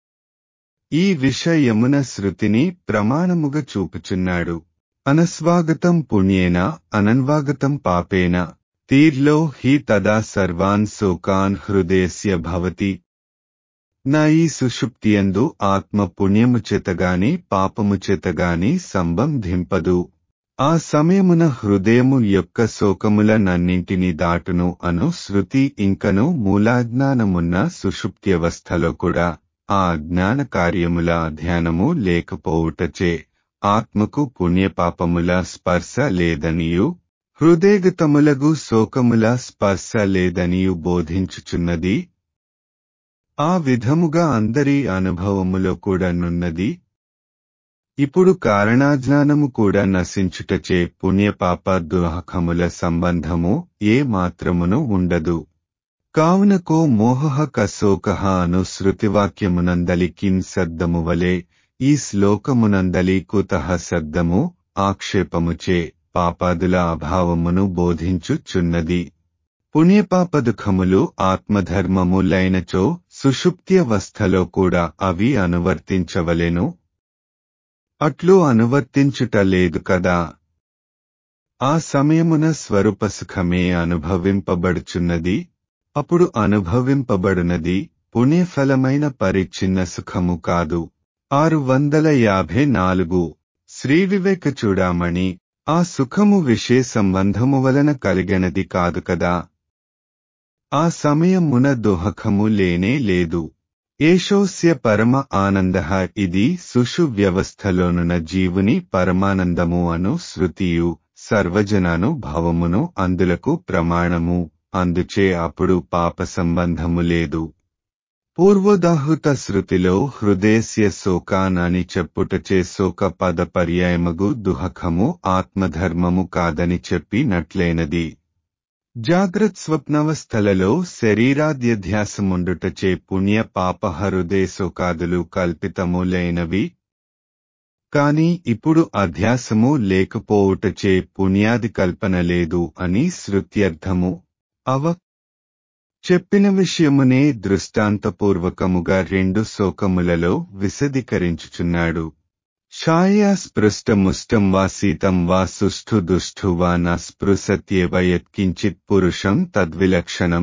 ఈ విషయమున శృతిని ప్రమాణముగా చూపుచున్నాడు అనస్వాగతం పుణ్యేన అనన్వాగతం పాపేన తీర్లో హి తదా సర్వాన్ శోకాన్ హృదయస్య భవతి నా ఈ సుషుప్తియందు ఆత్మ పుణ్యము చేతగాని పాపము చేతగాని సంబంధింపదు ఆ సమయమున హృదయము యొక్క శోకములనన్నింటినీ దాటును అను శృతి ఇంకను మూలాజ్ఞానమున్న సుషుప్త్యవస్థలో కూడా ఆ జ్ఞాన కార్యముల అధ్యయనము లేకపోవుటచే ఆత్మకు పుణ్యపాపముల స్పర్శ లేదనియు హృదయగతములగు శోకముల స్పర్శ లేదనియు బోధించుచున్నది ఆ విధముగా అందరి అనుభవములో కూడా నున్నది ఇప్పుడు కారణాజ్ఞానము కూడా నశించుటచే పుణ్యపాప దుహకముల సంబంధము ఏ మాత్రమును ఉండదు కావునకో మోహ కశోక అను శృతివాక్యమునందలి కిం శబ్దము వలె ఈ శ్లోకమునందలి కుతః శబ్దము ఆక్షేపముచే పాపాదుల అభావమును బోధించుచున్నది పుణ్యపాపదుఖములు ఆత్మధర్మములైనచో సుషుప్త్యవస్థలో కూడా అవి అనువర్తించవలెను అట్లు అనువర్తించుట లేదు కదా ఆ సమయమున స్వరూప సుఖమే అనుభవింపబడుచున్నది అప్పుడు అనుభవింపబడునది పుణ్యఫలమైన పరిచ్ఛిన్న సుఖము కాదు ఆరు వందల యాభై నాలుగు శ్రీ వివేక చూడామణి ఆ సుఖము విషయ సంబంధము వలన కలిగినది కాదు కదా ఆ సమయమున దోహకము లేనే లేదు ఏషోస్య పరమ ఆనంద ఇది సుషు వ్యవస్థలోనున్న జీవుని పరమానందము అను శృతియు సర్వజనాను భావమును అందులకు ప్రమాణము అందుచే అప్పుడు పాప సంబంధము లేదు పూర్వోదాహృత శృతిలో హృదయస్య శోకాన్ అని చెప్పుటచే శోక పద పర్యాయమగు దుహకము ఆత్మధర్మము కాదని చెప్పినట్లైనది జాగ్రత్ స్వప్నవస్థలలో శరీరాద్యధ్యాసముండుటచే పుణ్య పాప హృదయ శోకాదులు కల్పితములైనవి కాని ఇప్పుడు అధ్యాసము లేకపోవుటచే పుణ్యాది కల్పన లేదు అని శృత్యర్థము అవ చెప్పిన విషయమునే దృష్టాంతపూర్వకముగా రెండు శోకములలో విశదీకరించుచున్నాడు ఛాయా స్పృష్టముష్టం వా శీతం వా సుష్ఠు దుష్ఠు వా న స్పృశత్యేవ యత్కించిత్ పురుషం తద్విలక్షణం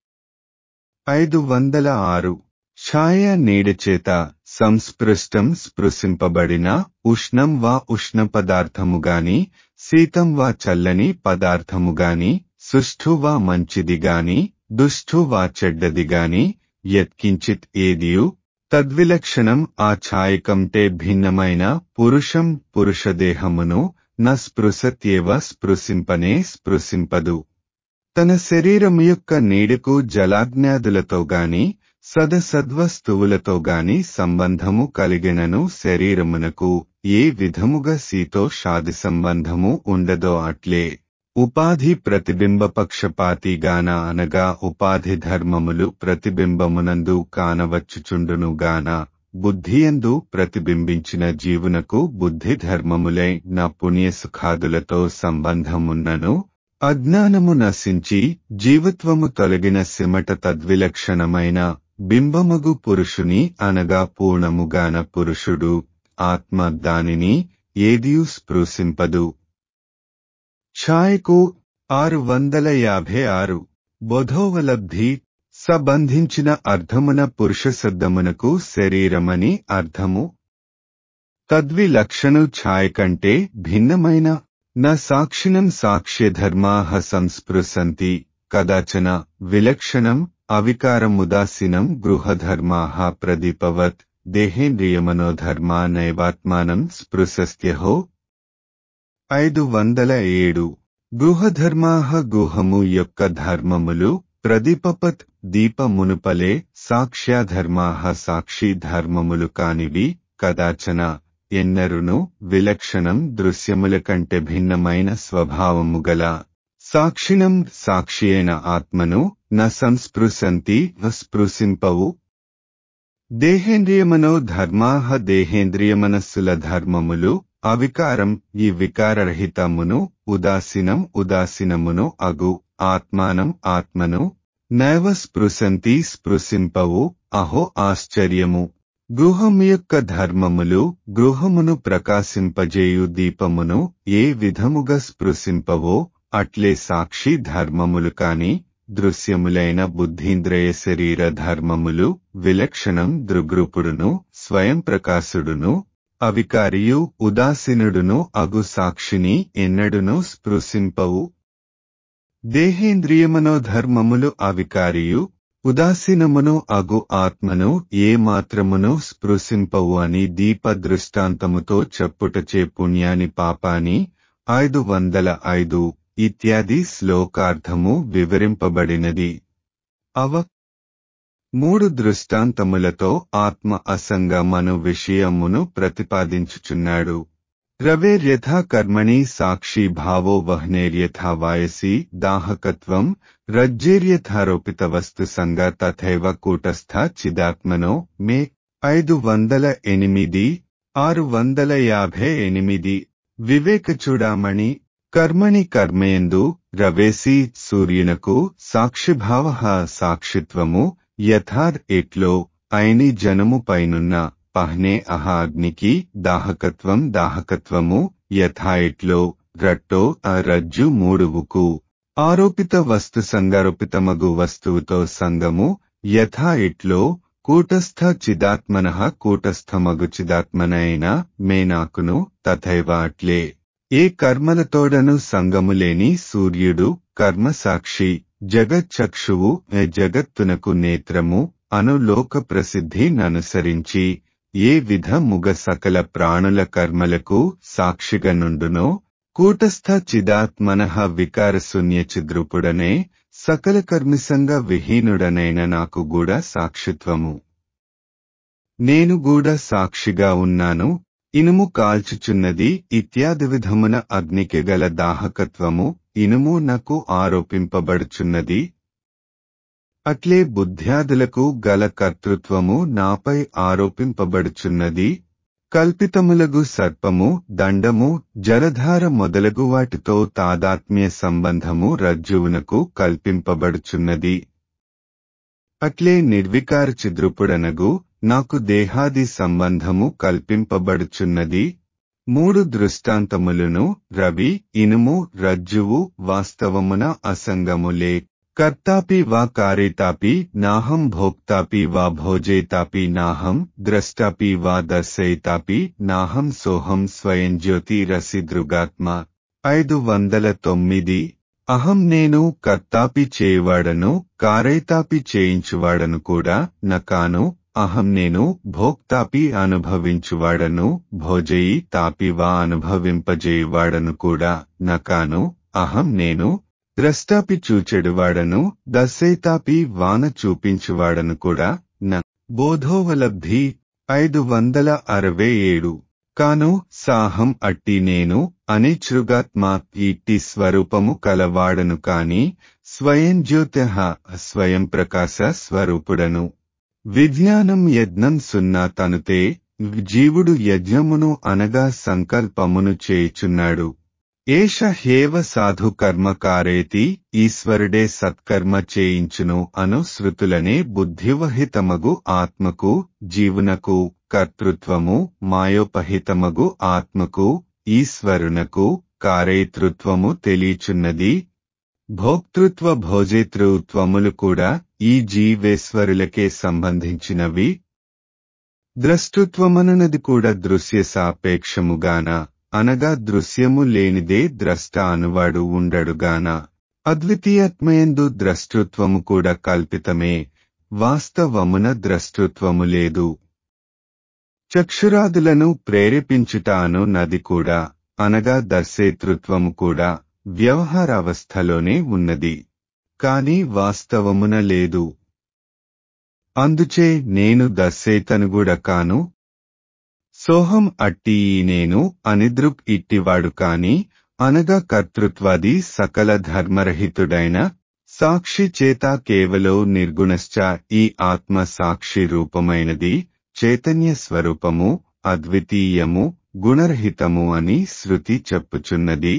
ఐదు వందల ఆరు ఛాయ నీడచేత సంస్పృష్టం స్పృశింపబడిన ఉష్ణం వా ఉష్ణ పదార్థముగాని శీతం వా చల్లని పదార్థముగాని సుష్ఠు వా మంచిదిగాని దుష్టు వా చెడ్డదిగాని యత్కించిత్ ఏదియు తద్విలక్షణం ఆ ఛాయకంటే భిన్నమైన పురుషం పురుషదేహమును న స్పృశత్యేవ స్పృశింపనే స్పృశింపదు తన శరీరము యొక్క నీడకు జలాజ్ఞాదులతో గాని సదసద్వస్తువులతో గాని సంబంధము కలిగినను శరీరమునకు ఏ విధముగా శీతోషాది సంబంధము ఉండదో అట్లే ఉపాధి ప్రతిబింబ పక్షపాతిగాన అనగా ఉపాధి ధర్మములు ప్రతిబింబమునందు కానవచ్చుచుండునుగాన బుద్ధియందు ప్రతిబింబించిన జీవునకు బుద్ధి ధర్మములై నా పుణ్యసుఖాదులతో సంబంధమున్నను అజ్ఞానము నశించి జీవత్వము తొలగిన సిమట తద్విలక్షణమైన బింబమగు పురుషుని అనగా పూర్ణముగాన పురుషుడు ఆత్మ దానిని ఏదియు స్పృశింపదు ఛాయకు ఆరు వందల యాభై ఆరు బోధోవలబ్ధి సంబంధించిన అర్థమున పురుష శబ్దమునకు శరీరమని అర్థము తద్వి లక్షణు ఛాయ కంటే భిన్నమైన న సాక్షిణం సాక్ష్యధర్మాః సంస్పృశంతి కదాచన విలక్షణం అవికారముదాసీనం గృహధర్మాః ప్రదీపవత్ దేహేంద్రియమనోధర్మా నైవాత్మానం స్పృశస్త్యహో ఐదు వందల ఏడు గృహధర్మాః గుహము యొక్క ధర్మములు ప్రదీపపత్ దీపమునుపలే సాక్ష్యాధర్మాః సాక్షి ధర్మములు కానివి కదాచన ఎన్నరును విలక్షణం దృశ్యముల కంటే భిన్నమైన స్వభావము గల సాక్షిణం సాక్షి అయిన ఆత్మను న సంస్పృశంతి స్పృశింపవు దేహేంద్రియమనో ధర్మాహ దేహేంద్రియమనస్సుల ధర్మములు అవికారం ఈ వికారరహితమును ఉదాసీనం ఉదాసీనమును అగు ఆత్మానం ఆత్మను నైవ స్పృశంతి స్పృశింపవు అహో ఆశ్చర్యము గృహం యొక్క ధర్మములు గృహమును ప్రకాశింపజేయు దీపమును ఏ విధముగా స్పృశింపవో అట్లే సాక్షి ధర్మములు కాని దృశ్యములైన బుద్ధీంద్రియ శరీర ధర్మములు విలక్షణం దృగ్రూపుడును స్వయం ప్రకాశుడును అవికారియు ఉదాసీనుడును అగు సాక్షిని ఎన్నడును స్పృశింపవు దేహేంద్రియమనో ధర్మములు అవికారియు ఉదాసీనమును అగు ఆత్మను ఏ మాత్రమును స్పృశింపవు అని దీప దృష్టాంతముతో చెప్పుటచే పుణ్యాని పాపాని ఐదు వందల ఐదు ఇత్యాది శ్లోకార్థము వివరింపబడినది అవ మూడు దృష్టాంతములతో ఆత్మ అసంగమను విషయమును ప్రతిపాదించుచున్నాడు రవేర్యథా కర్మణి సాక్షి భావో వహ్నేర్యథా వాయసి దాహకత్వం రజ్జేర్యథారోపిత వస్తు సంగ తథైవ కూటస్థ చిదాత్మనో మే ఐదు వందల ఎనిమిది ఆరు వందల యాభై ఎనిమిది వివేక చూడామణి కర్మణి కర్మయందు రవేసి సూర్యునకు సాక్షిభావ సాక్షిత్వము యథార్ ఎట్లో అయిని జనము పైనున్న పహ్నే అహ అగ్నికి దాహకత్వం దాహకత్వము యథా ఎట్లో రట్టో ఆ రజ్జు మూడువుకు ఆరోపిత వస్తు సంగారోపితమగు వస్తువుతో సంగము యథా ఎట్లో కూటస్థ చిదాత్మన కూటస్థమగు చిదాత్మనైన మేనాకును తథైవ అట్లే ఏ కర్మలతోడను సంగములేని సూర్యుడు కర్మసాక్షి జగచ్చక్షువు జగత్తునకు నేత్రము అను లోక ప్రసిద్ధి ననుసరించి ఏ విధముగ సకల ప్రాణుల కర్మలకు సాక్షిగా నుండునో కూటస్థ చిదాత్మన వికారశూన్య చిద్రూపుడనే సకల కర్మిసంగ విహీనుడనైన నాకు కూడా సాక్షిత్వము నేను కూడా సాక్షిగా ఉన్నాను ఇనుము కాల్చుచున్నది ఇత్యాది విధమున అగ్నికి గల దాహకత్వము ఇనుము నాకు ఆరోపింపబడుచున్నది అట్లే బుద్ధ్యాదులకు గల కర్తృత్వము నాపై ఆరోపింపబడుచున్నది కల్పితములగు సర్పము దండము జలధార మొదలగు వాటితో తాదాత్మ్య సంబంధము రజ్జువునకు కల్పింపబడుచున్నది అట్లే నిర్వికార చిద్రుపుడనగు నాకు దేహాది సంబంధము కల్పింపబడుచున్నది మూడు దృష్టాంతములను రవి ఇనుము రజ్జువు వాస్తవమున అసంగములే కర్తాపి వా కారేతాపి నాహం భోక్తాపి వా భోజేతాపి నాహం ద్రష్టాపి వా దర్శయితాపి నాహం సోహం స్వయం జ్యోతి రసిదృగాత్మ ఐదు వందల తొమ్మిది అహం నేను కర్తాపి చేయువాడను కారైతాపి చేయించువాడను కూడా నకాను అహం నేను భోక్తాపి అనుభవించువాడను భోజయి తాపి వా అనుభవింపజేయువాడను కూడా నకాను అహం నేను ద్రష్టాపి చూచెడువాడను దశైతాపి వాన చూపించువాడను కూడా న బోధోవలబ్ధి ఐదు వందల అరవై ఏడు కాను సాహం అట్టి నేను అనిచృగాత్మా ఇట్టి స్వరూపము కలవాడను కాని స్వయం జ్యోత స్వయం ప్రకాశ స్వరూపుడను విజ్ఞానం యజ్ఞం సున్నా తనుతే జీవుడు యజ్ఞమును అనగా సంకల్పమును చేయుచున్నాడు ఏష హేవ సాధు కర్మ కారేతి ఈశ్వరుడే సత్కర్మ చేయించును అను శృతులనే బుద్ధివహితమగు ఆత్మకు జీవునకు కర్తృత్వము మాయోపహితమగు ఆత్మకు ఈశ్వరునకు కారేతృత్వము తెలియచున్నది భోక్తృత్వ భోజేతృత్వములు కూడా ఈ జీవేశ్వరులకే సంబంధించినవి ద్రష్టృత్వమనునది కూడా దృశ్య సాపేక్షముగాన అనగా దృశ్యము లేనిదే ద్రష్ట అనువాడు ఉండడుగాన అద్వితీయత్మయందు ద్రష్టృత్వము కూడా కల్పితమే వాస్తవమున ద్రష్టృత్వము లేదు చక్షురాదులను ప్రేరేపించుట అను నది కూడా అనగా దర్శేతృత్వము కూడా వ్యవహారావస్థలోనే ఉన్నది కాని వాస్తవమున లేదు అందుచే నేను దర్శేతనుగుడ కాను సోహం అట్టి ఈ నేను అనిదృక్ ఇట్టివాడు కాని అనగా కర్తృత్వాది సకల ధర్మరహితుడైన సాక్షి చేత కేవలో నిర్గుణశ్చ ఈ ఆత్మ సాక్షి రూపమైనది చైతన్య స్వరూపము అద్వితీయము గుణరహితము అని శృతి చెప్పుచున్నది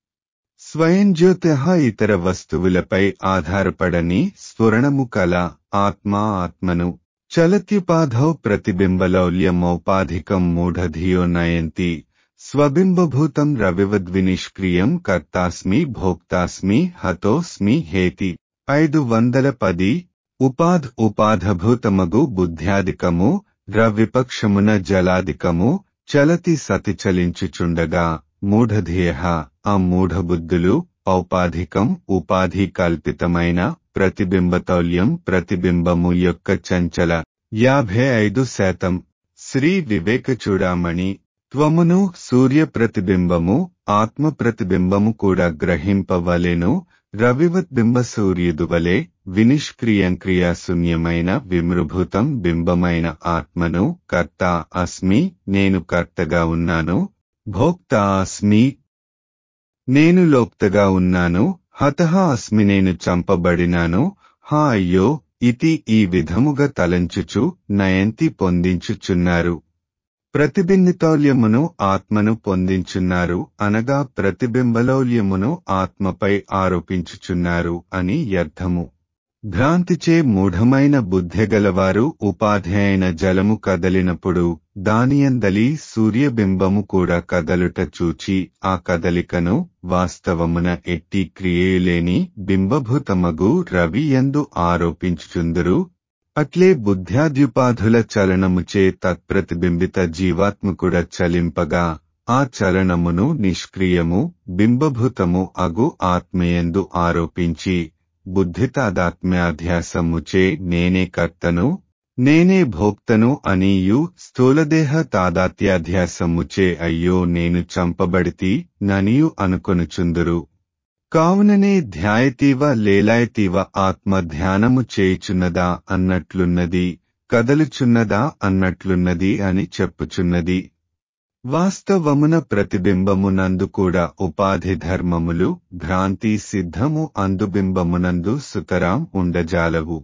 స్వయం జ్యోతి ఇతర వస్తువులపై ఆధారపడని స్ఫురణము కల ఆత్మ ఆత్మను చలత్యుపాధౌ ప్రతిబింబలౌల్యమౌపాధికం మూఢధియో నయంతి స్వబింబభూతం రవివద్వినిష్క్రియం కర్తాస్మి భోక్తాస్మి హతోస్మి హేతి ఐదు వందల పది ఉపాధ్ ఉపాధభూతమగు బుద్ధ్యాధికము రవిపక్షమున జలాధికము చలతి సతి చలించుచుండగా మూఢధేయ ఆ మూఢబుద్ధులు ఔపాధికం ఉపాధి కల్పితమైన ప్రతిబింబతౌల్యం ప్రతిబింబము యొక్క చంచల యాభై ఐదు శాతం శ్రీ వివేక చూడామణి త్వమును సూర్య ప్రతిబింబము ఆత్మ ప్రతిబింబము కూడా గ్రహింపవలెను రవివద్బింబ సూర్యుడు వలె వినిష్క్రియం క్రియాశూన్యమైన విమృభూతం బింబమైన ఆత్మను కర్త అస్మి నేను కర్తగా ఉన్నాను భోక్త అస్మి నేను లోక్తగా ఉన్నాను హతహ అస్మి నేను చంపబడినాను హా అయ్యో ఇతి ఈ విధముగా తలంచుచు నయంతి పొందించుచున్నారు ప్రతిబింబితౌల్యమును ఆత్మను పొందించున్నారు అనగా ప్రతిబింబలౌల్యమును ఆత్మపై ఆరోపించుచున్నారు అని అర్థము భ్రాంతిచే మూఢమైన బుద్ధెగలవారు ఉపాధి అయిన జలము కదలినప్పుడు దానియందలి సూర్యబింబము కూడా కదలుట చూచి ఆ కదలికను వాస్తవమున ఎట్టి క్రియేలేని బింబభూతమగు రవి ఎందు ఆరోపించుచుందురు అట్లే బుద్ధ్యాద్యుపాధుల చలనముచే తత్ప్రతిబింబిత జీవాత్మకుడ చలింపగా ఆ చలనమును నిష్క్రియము బింబభూతము అగు ఆత్మయందు ఆరోపించి బుద్ధితాదాత్మ్యాధ్యాసముచే నేనే కర్తను నేనే భోక్తను అనియు స్థూలదేహ తాదాత్యాధ్యాసముచే అయ్యో నేను చంపబడితి ననియు అనుకొనుచుందురు కావుననే ధ్యాయతీవ లేలాయతీవ ఆత్మ ధ్యానము చేయుచున్నదా అన్నట్లున్నది కదలుచున్నదా అన్నట్లున్నది అని చెప్పుచున్నది వాస్తవమున ప్రతిబింబమునందు కూడా ఉపాధి ధర్మములు భ్రాంతి సిద్ధము అందుబింబమునందు సుతరాం ఉండజాలవు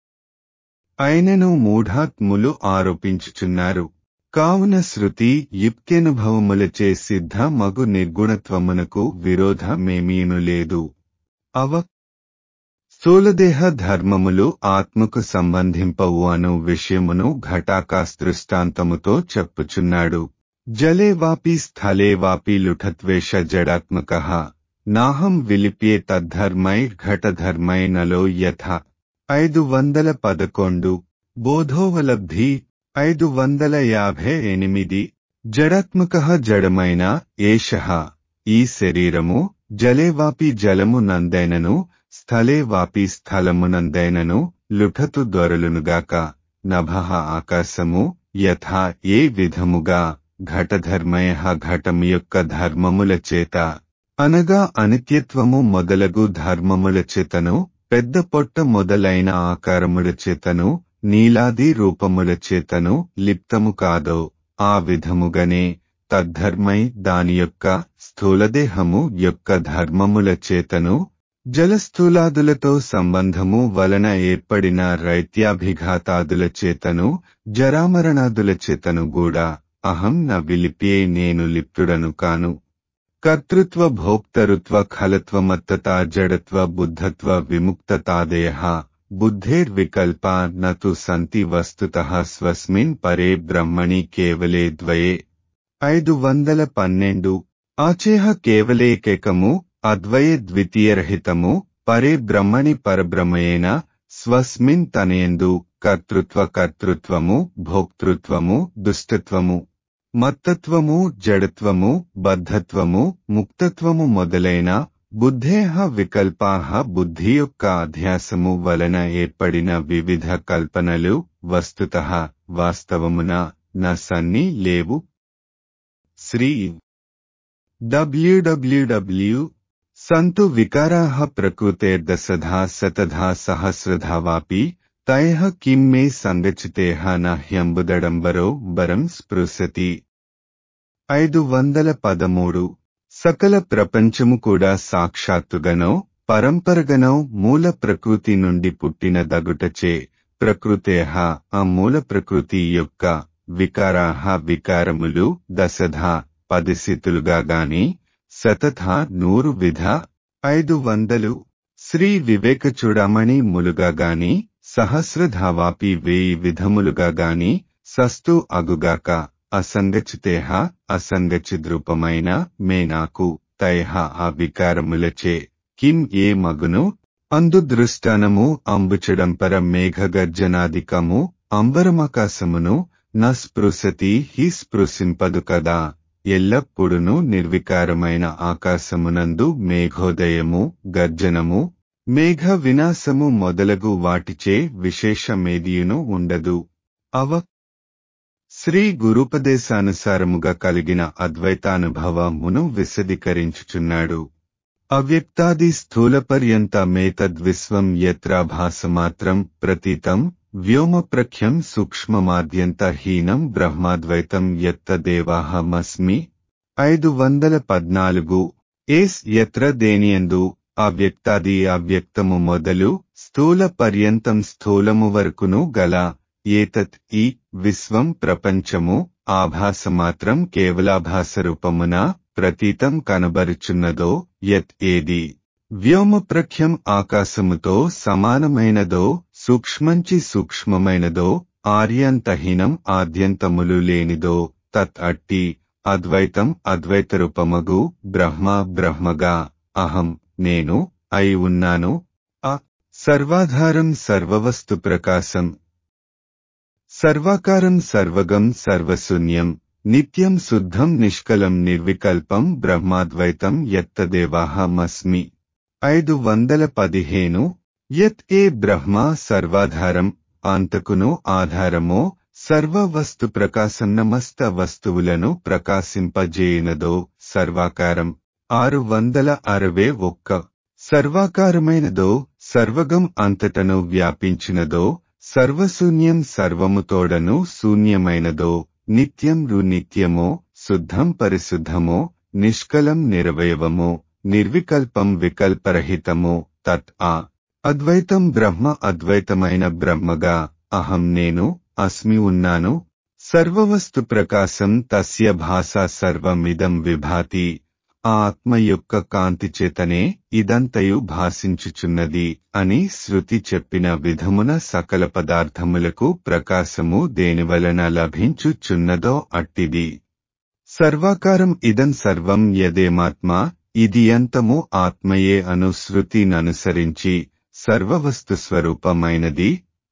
అయినను మూఢాత్ములు ఆరోపించుచున్నారు కావున శృతి యుక్త్యనుభవములచే సిద్ధ మగు నిర్గుణత్వమునకు విరోధమేమీను లేదు అవ స్థూలదేహ ధర్మములు ఆత్మకు సంబంధింపవు అను విషయమును ఘటాకాస్తృష్టాంతముతో చెప్పుచున్నాడు జలే వాపి స్థలే వాపి లుఠత్వేష జడాత్మక నాహం విలిప్యే తద్ధర్మై ఘటధర్మై నలో యథ ఐదు వందల పదకొండు బోధోవలబ్ధి ఐదు వందల యాభై ఎనిమిది జడాత్మక జడమైన ఏష ఈ శరీరము జలే వాపి జలము నందైనను స్థలే వాపి స్థలమునందైనను లుఠతు దొరలునుగాక నభ ఆకాశము యథా ఏ విధముగా ఘటధర్మయ ఘటము యొక్క ధర్మముల చేత అనగా అనిత్యత్వము మొదలగు ధర్మముల చేతను పెద్ద పొట్ట మొదలైన ఆకారముల చేతను నీలాది రూపముల చేతను లిప్తము కాదో ఆ విధముగనే తద్ధర్మై దాని యొక్క స్థూలదేహము యొక్క ధర్మముల చేతను జలస్థూలాదులతో సంబంధము వలన ఏర్పడిన రైత్యాభిఘాతాదుల చేతను జరామరణాదుల చేతను కూడా అహం న విలిప్యే నేను లిప్తుడను కాను కర్తృత్వ భోక్తృత్వ ఖలత్వమత్తత జడత్వ బుద్ధత్వ విముక్తతాదయ బుద్ధేర్వికల్ప నతు సంతి వస్తుత స్వస్మిన్ పరే బ్రహ్మణి కేవలే ద్వయే ఐదు వందల పన్నెండు ఆచేహ కేవలేకేకము అద్వయే ద్వితీయరహితము పరే బ్రహ్మణి పరబ్రహ్మయేన స్వస్మిన్ తనయందు కర్తృత్వ కర్తృత్వము భోక్తృత్వము దుష్టత్వము మత్తత్వము జడత్వము బద్ధత్వము ముక్తత్వము మొదలైన బుద్ధేహ వికల్పాహ బుద్ధి యొక్క అధ్యాసము వలన ఏర్పడిన వివిధ కల్పనలు వస్తుత వాస్తవమున న సన్ని లేవు శ్రీ డబ్ల్యూడబ్ల్యూడబ్ల్యూ సంతు వికారాः ప్రకృతేర్దశధా శతధా సహస్రధా వాపి తైః కిం మే సంగచితేహ నహ్యంబుదడంబరో బరం స్పృశతి ఐదు వందల పదమూడు సకల ప్రపంచము కూడా సాక్షాత్తుగనో పరంపరగనో మూల ప్రకృతి నుండి పుట్టిన దగుటచే ప్రకృతేహ ఆ మూల ప్రకృతి యొక్క వికారాహ వికారములు దశధ పదిశితులుగా గాని శతథ నూరు విధ ఐదు వందలు శ్రీ వివేక చూడమణి ములుగా గాని సహస్రధావాపి వేయి విధములుగా గాని సస్తు అగుగాక అసంగచితేహ అసంగచిద్రూపమైన మే నాకు తైహ ఆ వికారములచే కిం ఏ మగును అందు దృష్టానము అంబుచడంపర మేఘగర్జనాదికము అంబరమాకాశమును న స్పృశతి హి స్పృశింపదు కదా ఎల్లప్పుడును నిర్వికారమైన ఆకాశమునందు మేఘోదయము గర్జనము మేఘ వినాశము మొదలగు వాటిచే విశేషమేదియును ఉండదు అవ శ్రీ గురుపదేశానుసారముగా కలిగిన అద్వైతానుభవమును విశదీకరించుచున్నాడు అవ్యక్తాది స్థూలపర్యంతమేతద్విశ్వం యత్రాభాసమాత్రం ప్రతీతం వ్యోమప్రఖ్యం సూక్ష్మమాద్యంతహీనం బ్రహ్మాద్వైతం యత్తదేవాహమస్మి ఐదు వందల పద్నాలుగు ఏస్ యత్ర దేనియందు అవ్యక్తాది అవ్యక్తము మొదలు స్థూల పర్యంతం స్థూలము వరకును గల ఏతత్ ఈ విశ్వం ప్రపంచము ఆభాసమాత్రం కేవలాభాస రూపమున ప్రతీతం కనబరుచున్నదో యత్ ఏది వ్యోమప్రఖ్యం ఆకాశముతో సమానమైనదో సూక్ష్మంచి సూక్ష్మమైనదో ఆర్యంతహీనం ఆద్యంతములు లేనిదో తత్ అట్టి అద్వైతం అద్వైతరూపమగు బ్రహ్మ బ్రహ్మగా అహం నేను అయి ఉన్నాను ఆ సర్వాధారం సర్వవస్తు ప్రకాశం సర్వాకారం సర్వగం సర్వశూన్యం నిత్యం శుద్ధం నిష్కలం నిర్వికల్పం బ్రహ్మాద్వైతం యత్తదేవాహమస్మి ఐదు వందల పదిహేను యత్ ఏ బ్రహ్మ సర్వాధారం అంతకును ఆధారమో సర్వ వస్తు ప్రకాశన్నమస్త వస్తువులను ప్రకాశింపజేయునదో సర్వాకారం ఆరు వందల అరవై ఒక్క సర్వాకారమైనదో సర్వగం అంతటను వ్యాపించినదో సర్వశూన్యం సర్వముతోడను శూన్యమైనదో నిత్యం రు నిత్యమో శుద్ధం పరిశుద్ధమో నిష్కలం నిరవయవమో నిర్వికల్పం వికల్పరహితమో తత్ ఆ అద్వైతం బ్రహ్మ అద్వైతమైన బ్రహ్మగా అహం నేను అస్మి ఉన్నాను సర్వవస్తు ప్రకాశం తస్య భాష సర్వమిదం విభాతి ఆ ఆత్మ యొక్క కాంతి చేతనే ఇదంతయు భాషించుచున్నది అని శృతి చెప్పిన విధమున సకల పదార్థములకు ప్రకాశము దేనివలన లభించుచున్నదో అట్టిది సర్వాకారం ఇదం సర్వం యదేమాత్మ ఇది అంతము ఆత్మయే అను శృతిననుసరించి సర్వవస్తు స్వరూపమైనది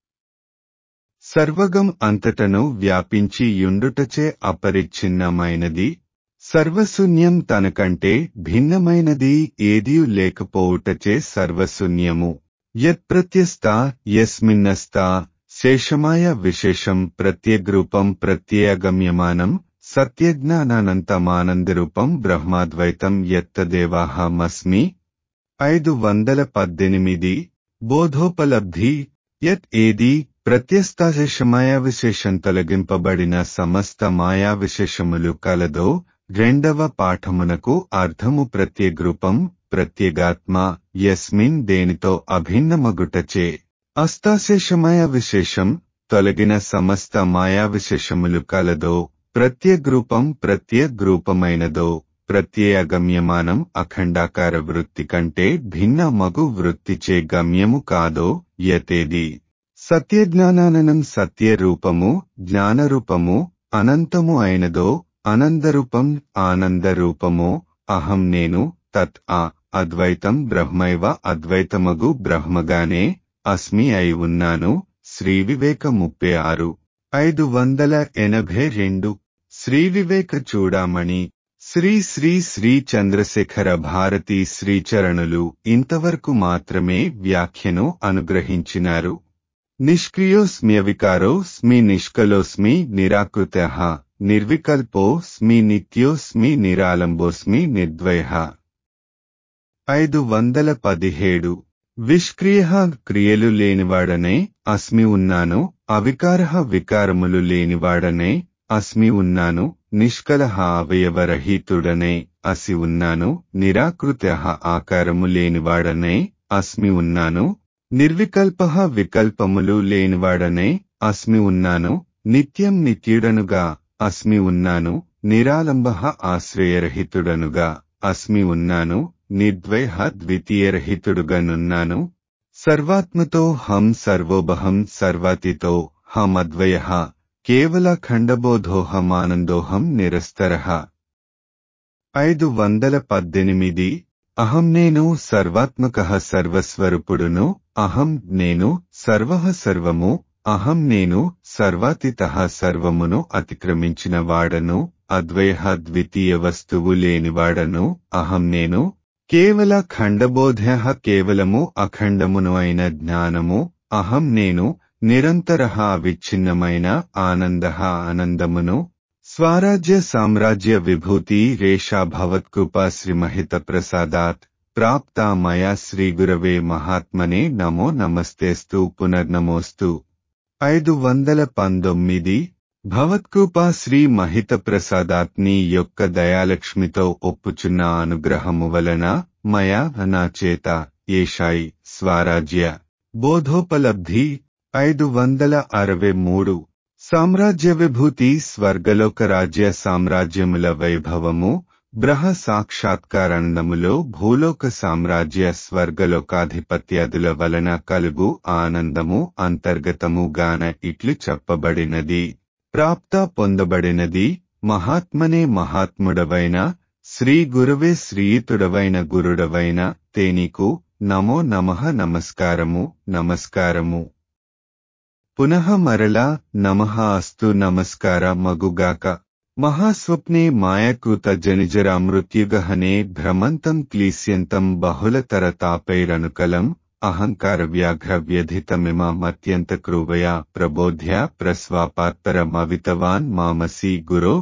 సర్వగం అంతటను వ్యాపించి యుండుటచే అపరిచ్ఛిన్నమైనది సర్వశూన్యం తనకంటే భిన్నమైనది ఏదియు లేకపోవుటచే సర్వశూన్యము యత్ప్రత్యస్త యస్మిన్నస్త శేషమాయ విశేషం ప్రత్యగ్రూపం ప్రత్యయగమ్యమానం సత్యజ్ఞానానంతమానందరూపం బ్రహ్మాద్వైతం యత్తదేవాహమస్మి ఐదు వందల పద్దెనిమిది బోధోపలబ్ధి యత్ ఏది ప్రత్యస్తాశేషమాయా విశేషం తొలగింపబడిన సమస్త మాయా విశేషములు కలదో రెండవ పాఠమునకు అర్థము ప్రత్యేగ్రూపం ప్రత్యేగాత్మ యస్మిన్ దేనితో అభిన్నమగుటచే అస్తాశేషమయ విశేషం తొలగిన సమస్త మాయా విశేషములు కలదో ప్రత్యేగ్రూపం ప్రత్యేగ్రూపమైనదో ప్రత్యయగమ్యమానం అఖండాకార వృత్తి కంటే భిన్న మగు వృత్తిచే గమ్యము కాదో యతేది సత్యజ్ఞానాననం సత్యరూపము జ్ఞానరూపము అనంతము అయినదో అనందరూపం ఆనందరూపమో అహం నేను తత్ ఆ అద్వైతం బ్రహ్మైవ అద్వైతమగు బ్రహ్మగానే అస్మి అయి ఉన్నాను శ్రీ వివేక ముప్పై ఆరు ఐదు వందల ఎనభై రెండు శ్రీ వివేక చూడామణి శ్రీ శ్రీ శ్రీ చంద్రశేఖర భారతి శ్రీచరణులు ఇంతవరకు మాత్రమే వ్యాఖ్యను అనుగ్రహించినారు నిష్క్రియోస్మ్యవికారో స్మి నిష్కలోస్మి నిరాకృత నిర్వికల్పో స్మి నిత్యోస్మి నిరాలంబోస్మి నిర్ద్వయ ఐదు వందల పదిహేడు విష్క్రియ క్రియలు లేనివాడనే అస్మి ఉన్నాను అవికార వికారములు లేనివాడనే అస్మి ఉన్నాను నిష్కలహ అవయవరహితుడనే అసి ఉన్నాను నిరాకృత ఆకారము లేనివాడనే అస్మి ఉన్నాను నిర్వికల్ప వికల్పములు లేనివాడనే అస్మి ఉన్నాను నిత్యం నిత్యుడనుగా అస్మి ఉన్నాను నిరాలంబ ఆశ్రయరహితుడనుగా అస్మి ఉన్నాను నిర్ద్వయ ద్వితీయరహితుడుగానున్నాను సర్వాత్మతో హం సర్వోబహం సర్వాతితో హమద్వయ కేవల ఖండబోధోహమానందోహం నిరస్తర ఐదు వందల పద్దెనిమిది అహం నేను సర్వాత్మక సర్వస్వరూపుడును అహం నేను సర్వ సర్వము అహం నేను సర్వాతిత సర్వమును అతిక్రమించిన వాడను అద్వయ ద్వితీయ వస్తువు లేనివాడను అహం నేను కేవల ఖండబోధ కేవలము అఖండమును అయిన జ్ఞానము అహం నేను నిరంతర అవిచ్ఛిన్నమైన ఆనంద ఆనందమును స్వరాజ్య సామ్రాజ్య విభూతి రేషా భవత్కృపా శ్రీమహిత ప్రసాదాత్ ప్రాప్తా మయా శ్రీగురవే మహాత్మనే నమో నమస్తేస్తు పునర్నమోస్తు ఐదు వందల పంతొమ్మిది భవత్కృపా శ్రీ మహిత ప్రసాదాత్ని యొక్క దయాలక్ష్మితో ఒప్పుచున్న అనుగ్రహము వలన మయా నా చేత ఏషాయి స్వరాజ్య బోధోపలబ్ధి ఐదు వందల అరవై మూడు సామ్రాజ్య విభూతి స్వర్గలోక రాజ్య సామ్రాజ్యముల వైభవము బ్రహ సాక్షాత్కారానందములో భూలోక సామ్రాజ్య స్వర్గలోకాధిపత్యాదుల వలన కలుగు ఆనందము అంతర్గతముగాన ఇట్లు చెప్పబడినది ప్రాప్త పొందబడినది మహాత్మనే మహాత్ముడవైన శ్రీ గురువే శ్రీయుతుడవైన గురుడవైన తేనీకు నమో నమః నమస్కారము నమస్కారము పునః మరలా నమః అస్తు నమస్కార మగుగాక మహాస్వప్నే మాయకృత జనిజరామృత్యుగహనే భ్రమంతం క్లీస్యంతం బహుళతరతాపైరనుకలం అహంకార వ్యాఘ్ర వ్యధితమిమత్యంత క్రూవయా ప్రబోధ్య ప్రస్వాపాత్పరమవితవాన్ మామసి గురో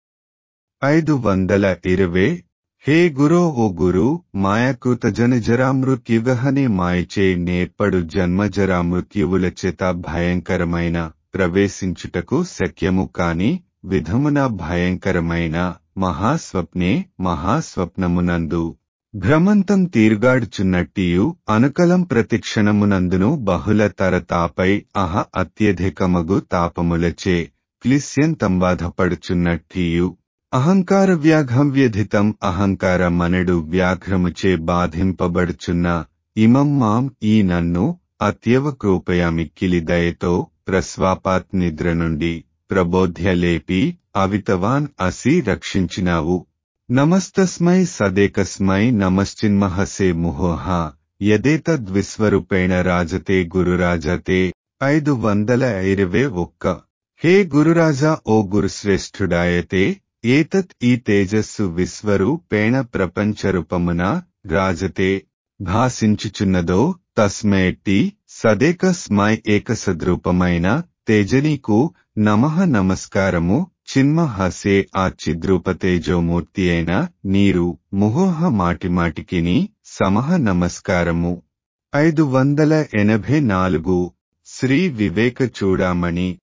ఐదు వందల ఇరవై హే గురో ఓ గురు మాయకృత జనజరామృత్యుగహనే మాయచే నేర్పడు జన్మజరామృత్యువుల చేత భయంకరమైన ప్రవేశించుటకు శక్యము కాని విధమున భయంకరమైన మహాస్వప్నే మహాస్వప్నమునందు భ్రమంతం తీరుగాడుచున్నట్టియు అనుకలం ప్రతిక్షణమునందును బహుళ తరతాపై అహ అత్యధికమగు తాపములచే క్లిశ్యంతం బాధపడుచున్నట్టియు అహంకార వ్యాఘం వ్యధితం అహంకార మనడు వ్యాఘ్రముచే బాధింపబడుచున్న ఇమం మాం ఈ నన్ను అత్యవ కృపయామిక్కిలి దయతో ప్రస్వాపాత్ నిద్ర నుండి ప్రబోధ్యలేపి అవితవాన్ అసి రక్షించినావు నమస్తస్మై సదేకస్మై నమశ్చిన్మహసే ముహోహ యదేతద్విశ్వరూపేణ రాజతే గురురాజతే ఐదు వందల ఇరవై ఒక్క హే గురురాజా ఓ గురుశ్రేష్ఠుడాయతే ఏతత్ ఈ తేజస్సు విశ్వరూపేణ ప్రపంచరూపమున రాజతే భాసించుచున్నదో తస్మేట్టి సదేకస్మై ఏకసద్రూపమైన తేజనీకు నమః నమస్కారము చిన్మహసే ఆ చిద్రూపతేజోమూర్తి అయిన నీరు ముహోహ మాటిమాటికిని సమహ నమస్కారము ఐదు వందల ఎనభై నాలుగు శ్రీ వివేక చూడామణి